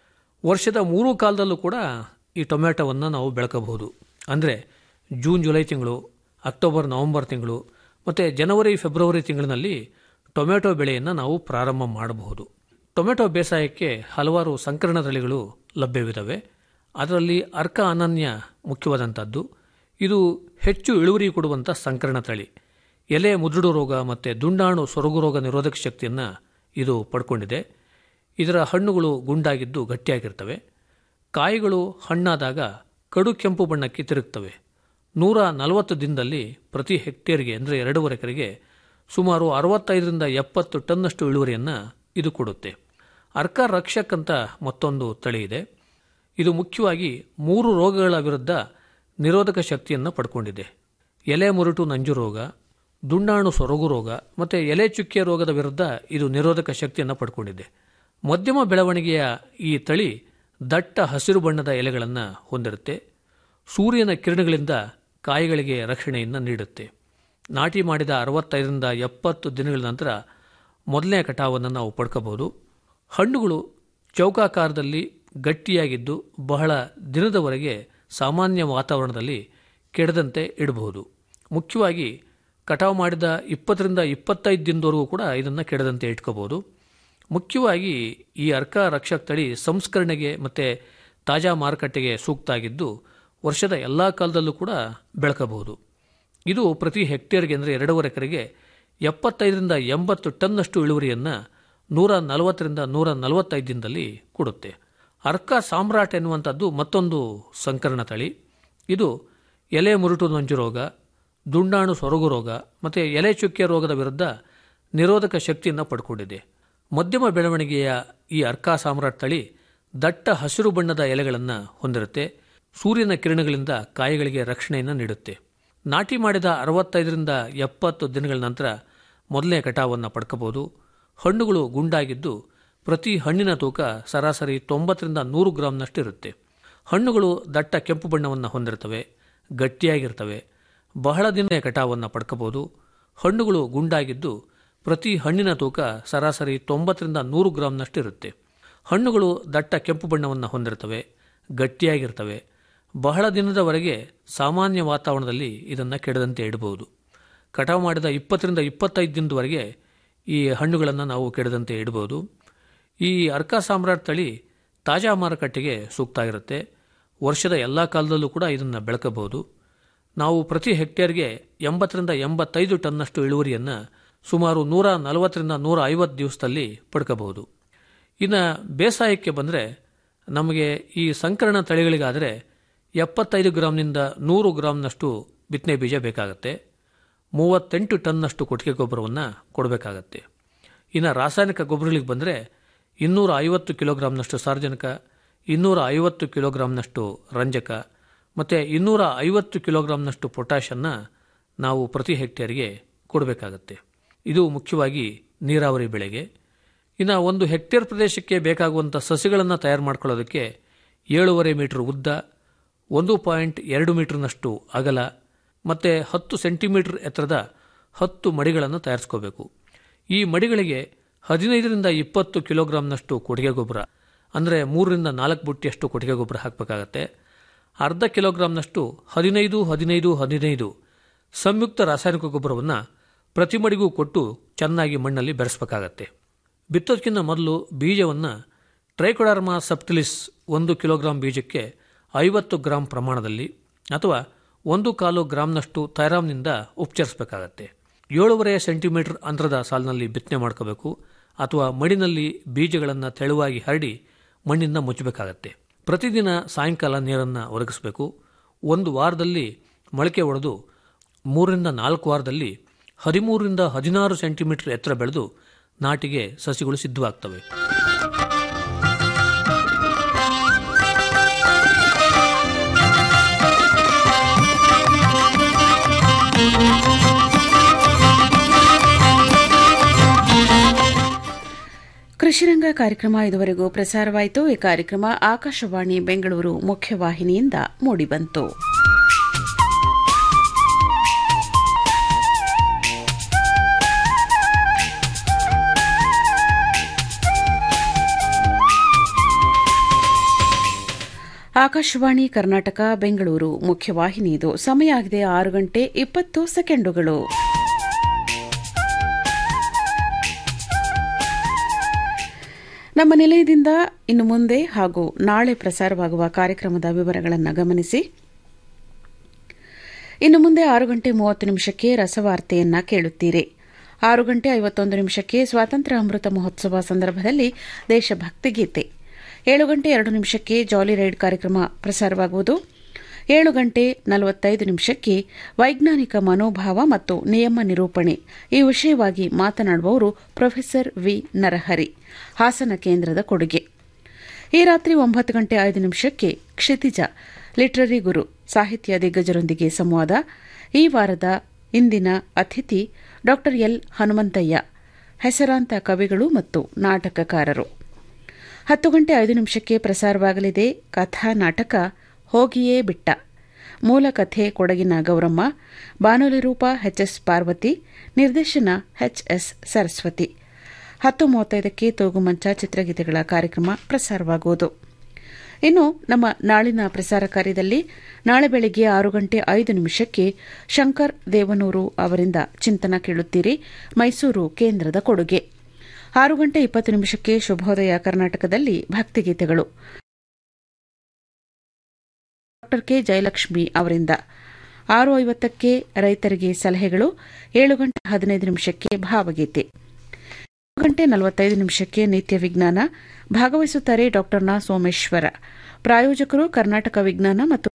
ವರ್ಷದ ಮೂರು ಕಾಲದಲ್ಲೂ ಕೂಡ ಈ ಟೊಮೆಟೊವನ್ನು ನಾವು ಬೆಳಕಬಹುದು ಅಂದರೆ ಜೂನ್ ಜುಲೈ ತಿಂಗಳು ಅಕ್ಟೋಬರ್ ನವೆಂಬರ್ ತಿಂಗಳು ಮತ್ತು ಜನವರಿ ಫೆಬ್ರವರಿ ತಿಂಗಳಿನಲ್ಲಿ ಟೊಮೆಟೊ ಬೆಳೆಯನ್ನು ನಾವು ಪ್ರಾರಂಭ ಮಾಡಬಹುದು ಟೊಮೆಟೊ ಬೇಸಾಯಕ್ಕೆ ಹಲವಾರು ಸಂಕರಣ ತಳಿಗಳು ಲಭ್ಯವಿದ್ದಾವೆ ಅದರಲ್ಲಿ ಅರ್ಕ ಅನನ್ಯ ಮುಖ್ಯವಾದಂಥದ್ದು ಇದು ಹೆಚ್ಚು ಇಳುವರಿ ಕೊಡುವಂಥ ಸಂಕರಣ ತಳಿ ಎಲೆ ಮುದುಡು ರೋಗ ಮತ್ತು ದುಂಡಾಣು ಸೊರಗು ರೋಗ ನಿರೋಧಕ ಶಕ್ತಿಯನ್ನು ಇದು ಪಡ್ಕೊಂಡಿದೆ ಇದರ ಹಣ್ಣುಗಳು ಗುಂಡಾಗಿದ್ದು ಗಟ್ಟಿಯಾಗಿರ್ತವೆ ಕಾಯಿಗಳು ಹಣ್ಣಾದಾಗ ಕಡು ಕೆಂಪು ಬಣ್ಣಕ್ಕೆ ತಿರುಗ್ತವೆ ನೂರ ನಲವತ್ತು ದಿನದಲ್ಲಿ ಪ್ರತಿ ಹೆಕ್ಟೇರ್ಗೆ ಅಂದರೆ ಎರಡೂವರೆ ಎಕರೆಗೆ ಸುಮಾರು ಅರವತ್ತೈದರಿಂದ ಎಪ್ಪತ್ತು ಟನ್ನಷ್ಟು ಇಳುವರಿಯನ್ನು ಇದು ಕೊಡುತ್ತೆ ಅರ್ಕ ರಕ್ಷಕ್ ಅಂತ ಮತ್ತೊಂದು ತಳಿ ಇದೆ ಇದು ಮುಖ್ಯವಾಗಿ ಮೂರು ರೋಗಗಳ ವಿರುದ್ಧ ನಿರೋಧಕ ಶಕ್ತಿಯನ್ನು ಪಡ್ಕೊಂಡಿದೆ ಎಲೆ ಮುರುಟು ನಂಜು ರೋಗ ದುಂಡಾಣು ಸೊರಗು ರೋಗ ಮತ್ತು ಎಲೆ ಚುಕ್ಕೆ ರೋಗದ ವಿರುದ್ಧ ಇದು ನಿರೋಧಕ ಶಕ್ತಿಯನ್ನು ಪಡ್ಕೊಂಡಿದೆ ಮಧ್ಯಮ ಬೆಳವಣಿಗೆಯ ಈ ತಳಿ ದಟ್ಟ ಹಸಿರು ಬಣ್ಣದ ಎಲೆಗಳನ್ನು ಹೊಂದಿರುತ್ತೆ ಸೂರ್ಯನ ಕಿರಣಗಳಿಂದ ಕಾಯಿಗಳಿಗೆ ರಕ್ಷಣೆಯನ್ನು ನೀಡುತ್ತೆ ನಾಟಿ ಮಾಡಿದ ಅರವತ್ತೈದರಿಂದ ಎಪ್ಪತ್ತು ದಿನಗಳ ನಂತರ ಮೊದಲನೇ ಕಟಾವನ್ನು ನಾವು ಪಡ್ಕೋಬಹುದು ಹಣ್ಣುಗಳು ಚೌಕಾಕಾರದಲ್ಲಿ ಗಟ್ಟಿಯಾಗಿದ್ದು ಬಹಳ ದಿನದವರೆಗೆ ಸಾಮಾನ್ಯ ವಾತಾವರಣದಲ್ಲಿ ಕೆಡದಂತೆ ಇಡಬಹುದು ಮುಖ್ಯವಾಗಿ ಕಟಾವು ಮಾಡಿದ ಇಪ್ಪತ್ತರಿಂದ ಇಪ್ಪತ್ತೈದು ದಿನದವರೆಗೂ ಕೂಡ ಇದನ್ನು ಕೆಡದಂತೆ ಇಟ್ಕೋಬಹುದು ಮುಖ್ಯವಾಗಿ ಈ ಅರ್ಕ ರಕ್ಷಕ್ ತಳಿ ಸಂಸ್ಕರಣೆಗೆ ಮತ್ತು ತಾಜಾ ಮಾರುಕಟ್ಟೆಗೆ ಸೂಕ್ತ ಆಗಿದ್ದು ವರ್ಷದ ಎಲ್ಲ ಕಾಲದಲ್ಲೂ ಕೂಡ ಬೆಳಕಬಹುದು ಇದು ಪ್ರತಿ ಹೆಕ್ಟೇರ್ಗೆ ಅಂದರೆ ಎರಡೂವರೆ ಎಕರೆಗೆ ಎಪ್ಪತ್ತೈದರಿಂದ ಎಂಬತ್ತು ಟನ್ನಷ್ಟು ಇಳುವರಿಯನ್ನು ನೂರ ನಲವತ್ತರಿಂದ ನೂರ ನಲವತ್ತೈದು ದಿನದಲ್ಲಿ ಕೊಡುತ್ತೆ ಅರ್ಕ ಸಾಮ್ರಾಟ್ ಎನ್ನುವಂಥದ್ದು ಮತ್ತೊಂದು ಸಂಕರಣ ತಳಿ ಇದು ಎಲೆ ಮುರುಟು ನಂಜು ರೋಗ ದುಂಡಾಣು ಸೊರಗು ರೋಗ ಮತ್ತು ಎಲೆ ಚುಕ್ಕೆ ರೋಗದ ವಿರುದ್ಧ ನಿರೋಧಕ ಶಕ್ತಿಯನ್ನು ಪಡ್ಕೊಂಡಿದೆ ಮಧ್ಯಮ ಬೆಳವಣಿಗೆಯ ಈ ಅರ್ಕ ಸಾಮ್ರಾಟ್ ತಳಿ ದಟ್ಟ ಹಸಿರು ಬಣ್ಣದ ಎಲೆಗಳನ್ನು ಹೊಂದಿರುತ್ತೆ ಸೂರ್ಯನ ಕಿರಣಗಳಿಂದ ಕಾಯಿಗಳಿಗೆ ರಕ್ಷಣೆಯನ್ನು ನೀಡುತ್ತೆ ನಾಟಿ ಮಾಡಿದ ಅರವತ್ತೈದರಿಂದ ಎಪ್ಪತ್ತು ದಿನಗಳ ನಂತರ ಮೊದಲನೇ ಕಟಾವನ್ನು ಪಡ್ಕೋಬಹುದು ಹಣ್ಣುಗಳು ಗುಂಡಾಗಿದ್ದು ಪ್ರತಿ ಹಣ್ಣಿನ ತೂಕ ಸರಾಸರಿ ತೊಂಬತ್ತರಿಂದ ನೂರು ಗ್ರಾಂನಷ್ಟು ಇರುತ್ತೆ ಹಣ್ಣುಗಳು ದಟ್ಟ ಕೆಂಪು ಬಣ್ಣವನ್ನು ಹೊಂದಿರ್ತವೆ ಗಟ್ಟಿಯಾಗಿರ್ತವೆ ಬಹಳ ದಿನ ಕಟಾವನ್ನು ಪಡ್ಕೋಬಹುದು ಹಣ್ಣುಗಳು ಗುಂಡಾಗಿದ್ದು ಪ್ರತಿ ಹಣ್ಣಿನ ತೂಕ ಸರಾಸರಿ ತೊಂಬತ್ತರಿಂದ ನೂರು ಗ್ರಾಂನಷ್ಟು ಇರುತ್ತೆ ಹಣ್ಣುಗಳು ದಟ್ಟ ಕೆಂಪು ಬಣ್ಣವನ್ನು ಹೊಂದಿರ್ತವೆ ಗಟ್ಟಿಯಾಗಿರ್ತವೆ ಬಹಳ ದಿನದವರೆಗೆ ಸಾಮಾನ್ಯ ವಾತಾವರಣದಲ್ಲಿ ಇದನ್ನು ಕೆಡದಂತೆ ಇಡಬಹುದು ಕಟಾವು ಮಾಡಿದ ಇಪ್ಪತ್ತರಿಂದ ಇಪ್ಪತ್ತೈದು ದಿನದವರೆಗೆ ಈ ಹಣ್ಣುಗಳನ್ನು ನಾವು ಕೆಡದಂತೆ ಇಡಬಹುದು ಈ ಅರ್ಕ ಸಾಮ್ರಾಟ್ ತಳಿ ತಾಜಾ ಮಾರುಕಟ್ಟೆಗೆ ಸೂಕ್ತ ಆಗಿರುತ್ತೆ ವರ್ಷದ ಎಲ್ಲ ಕಾಲದಲ್ಲೂ ಕೂಡ ಇದನ್ನು ಬೆಳಕಬಹುದು ನಾವು ಪ್ರತಿ ಹೆಕ್ಟೇರ್ಗೆ ಎಂಬತ್ತರಿಂದ ಎಂಬತ್ತೈದು ಟನ್ನಷ್ಟು ಇಳುವರಿಯನ್ನು ಸುಮಾರು ನೂರ ನಲವತ್ತರಿಂದ ನೂರ ಐವತ್ತು ದಿವಸದಲ್ಲಿ ಪಡ್ಕೋಬಹುದು ಇನ್ನು ಬೇಸಾಯಕ್ಕೆ ಬಂದರೆ ನಮಗೆ ಈ ಸಂಕರಣ ತಳಿಗಳಿಗಾದರೆ ಎಪ್ಪತ್ತೈದು ಗ್ರಾಮ್ನಿಂದ ನೂರು ಗ್ರಾಮ್ನಷ್ಟು ಬಿತ್ತನೆ ಬೀಜ ಬೇಕಾಗತ್ತೆ ಮೂವತ್ತೆಂಟು ಟನ್ನಷ್ಟು ಕೊಟ್ಟಿಗೆ ಗೊಬ್ಬರವನ್ನು ಕೊಡಬೇಕಾಗತ್ತೆ ಇನ್ನು ರಾಸಾಯನಿಕ ಗೊಬ್ಬರಗಳಿಗೆ ಬಂದರೆ ಇನ್ನೂರ ಐವತ್ತು ಕಿಲೋಗ್ರಾಮ್ನಷ್ಟು ಸಾರ್ವಜನಿಕ ಇನ್ನೂರ ಐವತ್ತು ಕಿಲೋಗ್ರಾಮ್ನಷ್ಟು ರಂಜಕ ಮತ್ತು ಇನ್ನೂರ ಐವತ್ತು ಕಿಲೋಗ್ರಾಮ್ನಷ್ಟು ಪೊಟ್ಯಾಷನ್ನು ನಾವು ಪ್ರತಿ ಹೆಕ್ಟೇರ್ಗೆ ಕೊಡಬೇಕಾಗತ್ತೆ ಇದು ಮುಖ್ಯವಾಗಿ ನೀರಾವರಿ ಬೆಳೆಗೆ ಇನ್ನು ಒಂದು ಹೆಕ್ಟೇರ್ ಪ್ರದೇಶಕ್ಕೆ ಬೇಕಾಗುವಂಥ ಸಸಿಗಳನ್ನು ತಯಾರು ಮಾಡ್ಕೊಳ್ಳೋದಕ್ಕೆ ಏಳೂವರೆ ಮೀಟರ್ ಉದ್ದ ಒಂದು ಪಾಯಿಂಟ್ ಎರಡು ಮೀಟರ್ನಷ್ಟು ಅಗಲ ಮತ್ತು ಹತ್ತು ಸೆಂಟಿಮೀಟರ್ ಎತ್ತರದ ಹತ್ತು ಮಡಿಗಳನ್ನು ತಯಾರಿಸ್ಕೋಬೇಕು ಈ ಮಡಿಗಳಿಗೆ ಹದಿನೈದರಿಂದ ಇಪ್ಪತ್ತು ಕಿಲೋಗ್ರಾಂನಷ್ಟು ಕೊಟ್ಟಿಗೆ ಗೊಬ್ಬರ ಅಂದರೆ ಮೂರರಿಂದ ನಾಲ್ಕು ಬುಟ್ಟಿಯಷ್ಟು ಕೊಟ್ಟಿಗೆ ಗೊಬ್ಬರ ಹಾಕಬೇಕಾಗತ್ತೆ ಅರ್ಧ ಕಿಲೋಗ್ರಾಂನಷ್ಟು ಹದಿನೈದು ಹದಿನೈದು ಹದಿನೈದು ಸಂಯುಕ್ತ ರಾಸಾಯನಿಕ ಗೊಬ್ಬರವನ್ನು ಪ್ರತಿ ಮಡಿಗೂ ಕೊಟ್ಟು ಚೆನ್ನಾಗಿ ಮಣ್ಣಲ್ಲಿ ಬೆರೆಸಬೇಕಾಗತ್ತೆ ಬಿತ್ತೋದಕ್ಕಿಂತ ಮೊದಲು ಬೀಜವನ್ನು ಟ್ರೈಕೊಡರ್ಮಾ ಸಪ್ಟಿಲಿಸ್ ಒಂದು ಕಿಲೋಗ್ರಾಂ ಬೀಜಕ್ಕೆ ಐವತ್ತು ಗ್ರಾಂ ಪ್ರಮಾಣದಲ್ಲಿ ಅಥವಾ ಒಂದು ಕಾಲು ಗ್ರಾಂನಷ್ಟು ಥೈರಾಮ್ನಿಂದ ಉಪಚರಿಸಬೇಕಾಗತ್ತೆ ಏಳೂವರೆ ಸೆಂಟಿಮೀಟರ್ ಅಂತರದ ಸಾಲಿನಲ್ಲಿ ಬಿತ್ತನೆ ಮಾಡ್ಕೋಬೇಕು ಅಥವಾ ಮಡಿನಲ್ಲಿ ಬೀಜಗಳನ್ನು ತೆಳುವಾಗಿ ಹರಡಿ ಮಣ್ಣಿಂದ ಮುಚ್ಚಬೇಕಾಗತ್ತೆ ಪ್ರತಿದಿನ ಸಾಯಂಕಾಲ ನೀರನ್ನು ಒದಗಿಸಬೇಕು ಒಂದು ವಾರದಲ್ಲಿ ಮೊಳಕೆ ಒಡೆದು ಮೂರರಿಂದ ನಾಲ್ಕು ವಾರದಲ್ಲಿ ಹದಿಮೂರರಿಂದ ಹದಿನಾರು ಸೆಂಟಿಮೀಟರ್ ಎತ್ತರ ಬೆಳೆದು ನಾಟಿಗೆ ಸಸಿಗಳು ಸಿದ್ಧವಾಗ್ತವೆ ಕೃಷಿರಂಗ ಕಾರ್ಯಕ್ರಮ ಇದುವರೆಗೂ ಪ್ರಸಾರವಾಯಿತು ಈ ಕಾರ್ಯಕ್ರಮ ಆಕಾಶವಾಣಿ ಬೆಂಗಳೂರು ಮುಖ್ಯವಾಹಿನಿಯಿಂದ ಮೂಡಿಬಂತು ಆಕಾಶವಾಣಿ ಕರ್ನಾಟಕ ಬೆಂಗಳೂರು ಮುಖ್ಯವಾಹಿನಿ ಇದು ಸಮಯ ಆಗಿದೆ ಆರು ಗಂಟೆ ಇಪ್ಪತ್ತು ಸೆಕೆಂಡುಗಳು ನಮ್ಮ ನಿಲಯದಿಂದ ಇನ್ನು ಮುಂದೆ ಹಾಗೂ ನಾಳೆ ಪ್ರಸಾರವಾಗುವ ಕಾರ್ಯಕ್ರಮದ ವಿವರಗಳನ್ನು ಗಮನಿಸಿ ಇನ್ನು ಮುಂದೆ ಆರು ಗಂಟೆ ಮೂವತ್ತು ನಿಮಿಷಕ್ಕೆ ರಸವಾರ್ತೆಯನ್ನ ಕೇಳುತ್ತೀರಿ ಆರು ಗಂಟೆ ಐವತ್ತೊಂದು ನಿಮಿಷಕ್ಕೆ ಸ್ವಾತಂತ್ರ್ಯ ಅಮೃತ ಮಹೋತ್ಸವ ಸಂದರ್ಭದಲ್ಲಿ ದೇಶಭಕ್ತಿ ಗೀತೆ ಏಳು ಗಂಟೆ ಎರಡು ನಿಮಿಷಕ್ಕೆ ಜಾಲಿ ರೈಡ್ ಕಾರ್ಯಕ್ರಮ ಪ್ರಸಾರವಾಗುವುದು ಏಳು ಗಂಟೆ ನಲವತ್ತೈದು ನಿಮಿಷಕ್ಕೆ ವೈಜ್ಞಾನಿಕ ಮನೋಭಾವ ಮತ್ತು ನಿಯಮ ನಿರೂಪಣೆ ಈ ವಿಷಯವಾಗಿ ಮಾತನಾಡುವವರು ಪ್ರೊಫೆಸರ್ ವಿ ನರಹರಿ ಹಾಸನ ಕೇಂದ್ರದ ಕೊಡುಗೆ ಈ ರಾತ್ರಿ ಒಂಬತ್ತು ಗಂಟೆ ಐದು ನಿಮಿಷಕ್ಕೆ ಕ್ಷಿತಿಜ ಲಿಟರರಿ ಗುರು ಸಾಹಿತ್ಯ ದಿಗ್ಗಜರೊಂದಿಗೆ ಸಂವಾದ ಈ ವಾರದ ಇಂದಿನ ಅತಿಥಿ ಡಾ ಎಲ್ ಹನುಮಂತಯ್ಯ ಹೆಸರಾಂತ ಕವಿಗಳು ಮತ್ತು ನಾಟಕಕಾರರು ಹತ್ತು ಗಂಟೆ ಐದು ನಿಮಿಷಕ್ಕೆ ಪ್ರಸಾರವಾಗಲಿದೆ ಕಥಾ ನಾಟಕ ಹೋಗಿಯೇ ಬಿಟ್ಟ ಮೂಲ ಕಥೆ ಕೊಡಗಿನ ಗೌರಮ್ಮ ಬಾನುಲಿ ರೂಪ ಎಚ್ಎಸ್ ಪಾರ್ವತಿ ನಿರ್ದೇಶನ ಎಚ್ಎಸ್ ಸರಸ್ವತಿ ಹತ್ತು ಮೂವತ್ತೈದಕ್ಕೆ ತೂಗುಮಂಚ ಚಿತ್ರಗೀತೆಗಳ ಕಾರ್ಯಕ್ರಮ ಪ್ರಸಾರವಾಗುವುದು ಇನ್ನು ನಮ್ಮ ನಾಳಿನ ಪ್ರಸಾರ ಕಾರ್ಯದಲ್ಲಿ ನಾಳೆ ಬೆಳಗ್ಗೆ ಆರು ಗಂಟೆ ಐದು ನಿಮಿಷಕ್ಕೆ ಶಂಕರ್ ದೇವನೂರು ಅವರಿಂದ ಚಿಂತನ ಕೇಳುತ್ತೀರಿ ಮೈಸೂರು ಕೇಂದ್ರದ ಕೊಡುಗೆ ಆರು ಗಂಟೆ ಇಪ್ಪತ್ತು ನಿಮಿಷಕ್ಕೆ ಶುಭೋದಯ ಕರ್ನಾಟಕದಲ್ಲಿ ಭಕ್ತಿಗೀತೆಗಳು ಡಾಕ್ಟರ್ ಕೆ ಜಯಲಕ್ಷ್ಮಿ ಅವರಿಂದ ಆರು ಐವತ್ತಕ್ಕೆ ರೈತರಿಗೆ ಸಲಹೆಗಳು ಏಳು ಗಂಟೆ ಹದಿನೈದು ನಿಮಿಷಕ್ಕೆ ಭಾವಗೀತೆ ಏಳು ಗಂಟೆ ನಲವತ್ತೈದು ನಿಮಿಷಕ್ಕೆ ನಿತ್ಯ ವಿಜ್ಞಾನ ಭಾಗವಹಿಸುತ್ತಾರೆ ಡಾಕ್ಟರ್ ನಾ ಸೋಮೇಶ್ವರ ಪ್ರಾಯೋಜಕರು ಕರ್ನಾಟಕ ವಿಜ್ಞಾನ ಮತ್ತು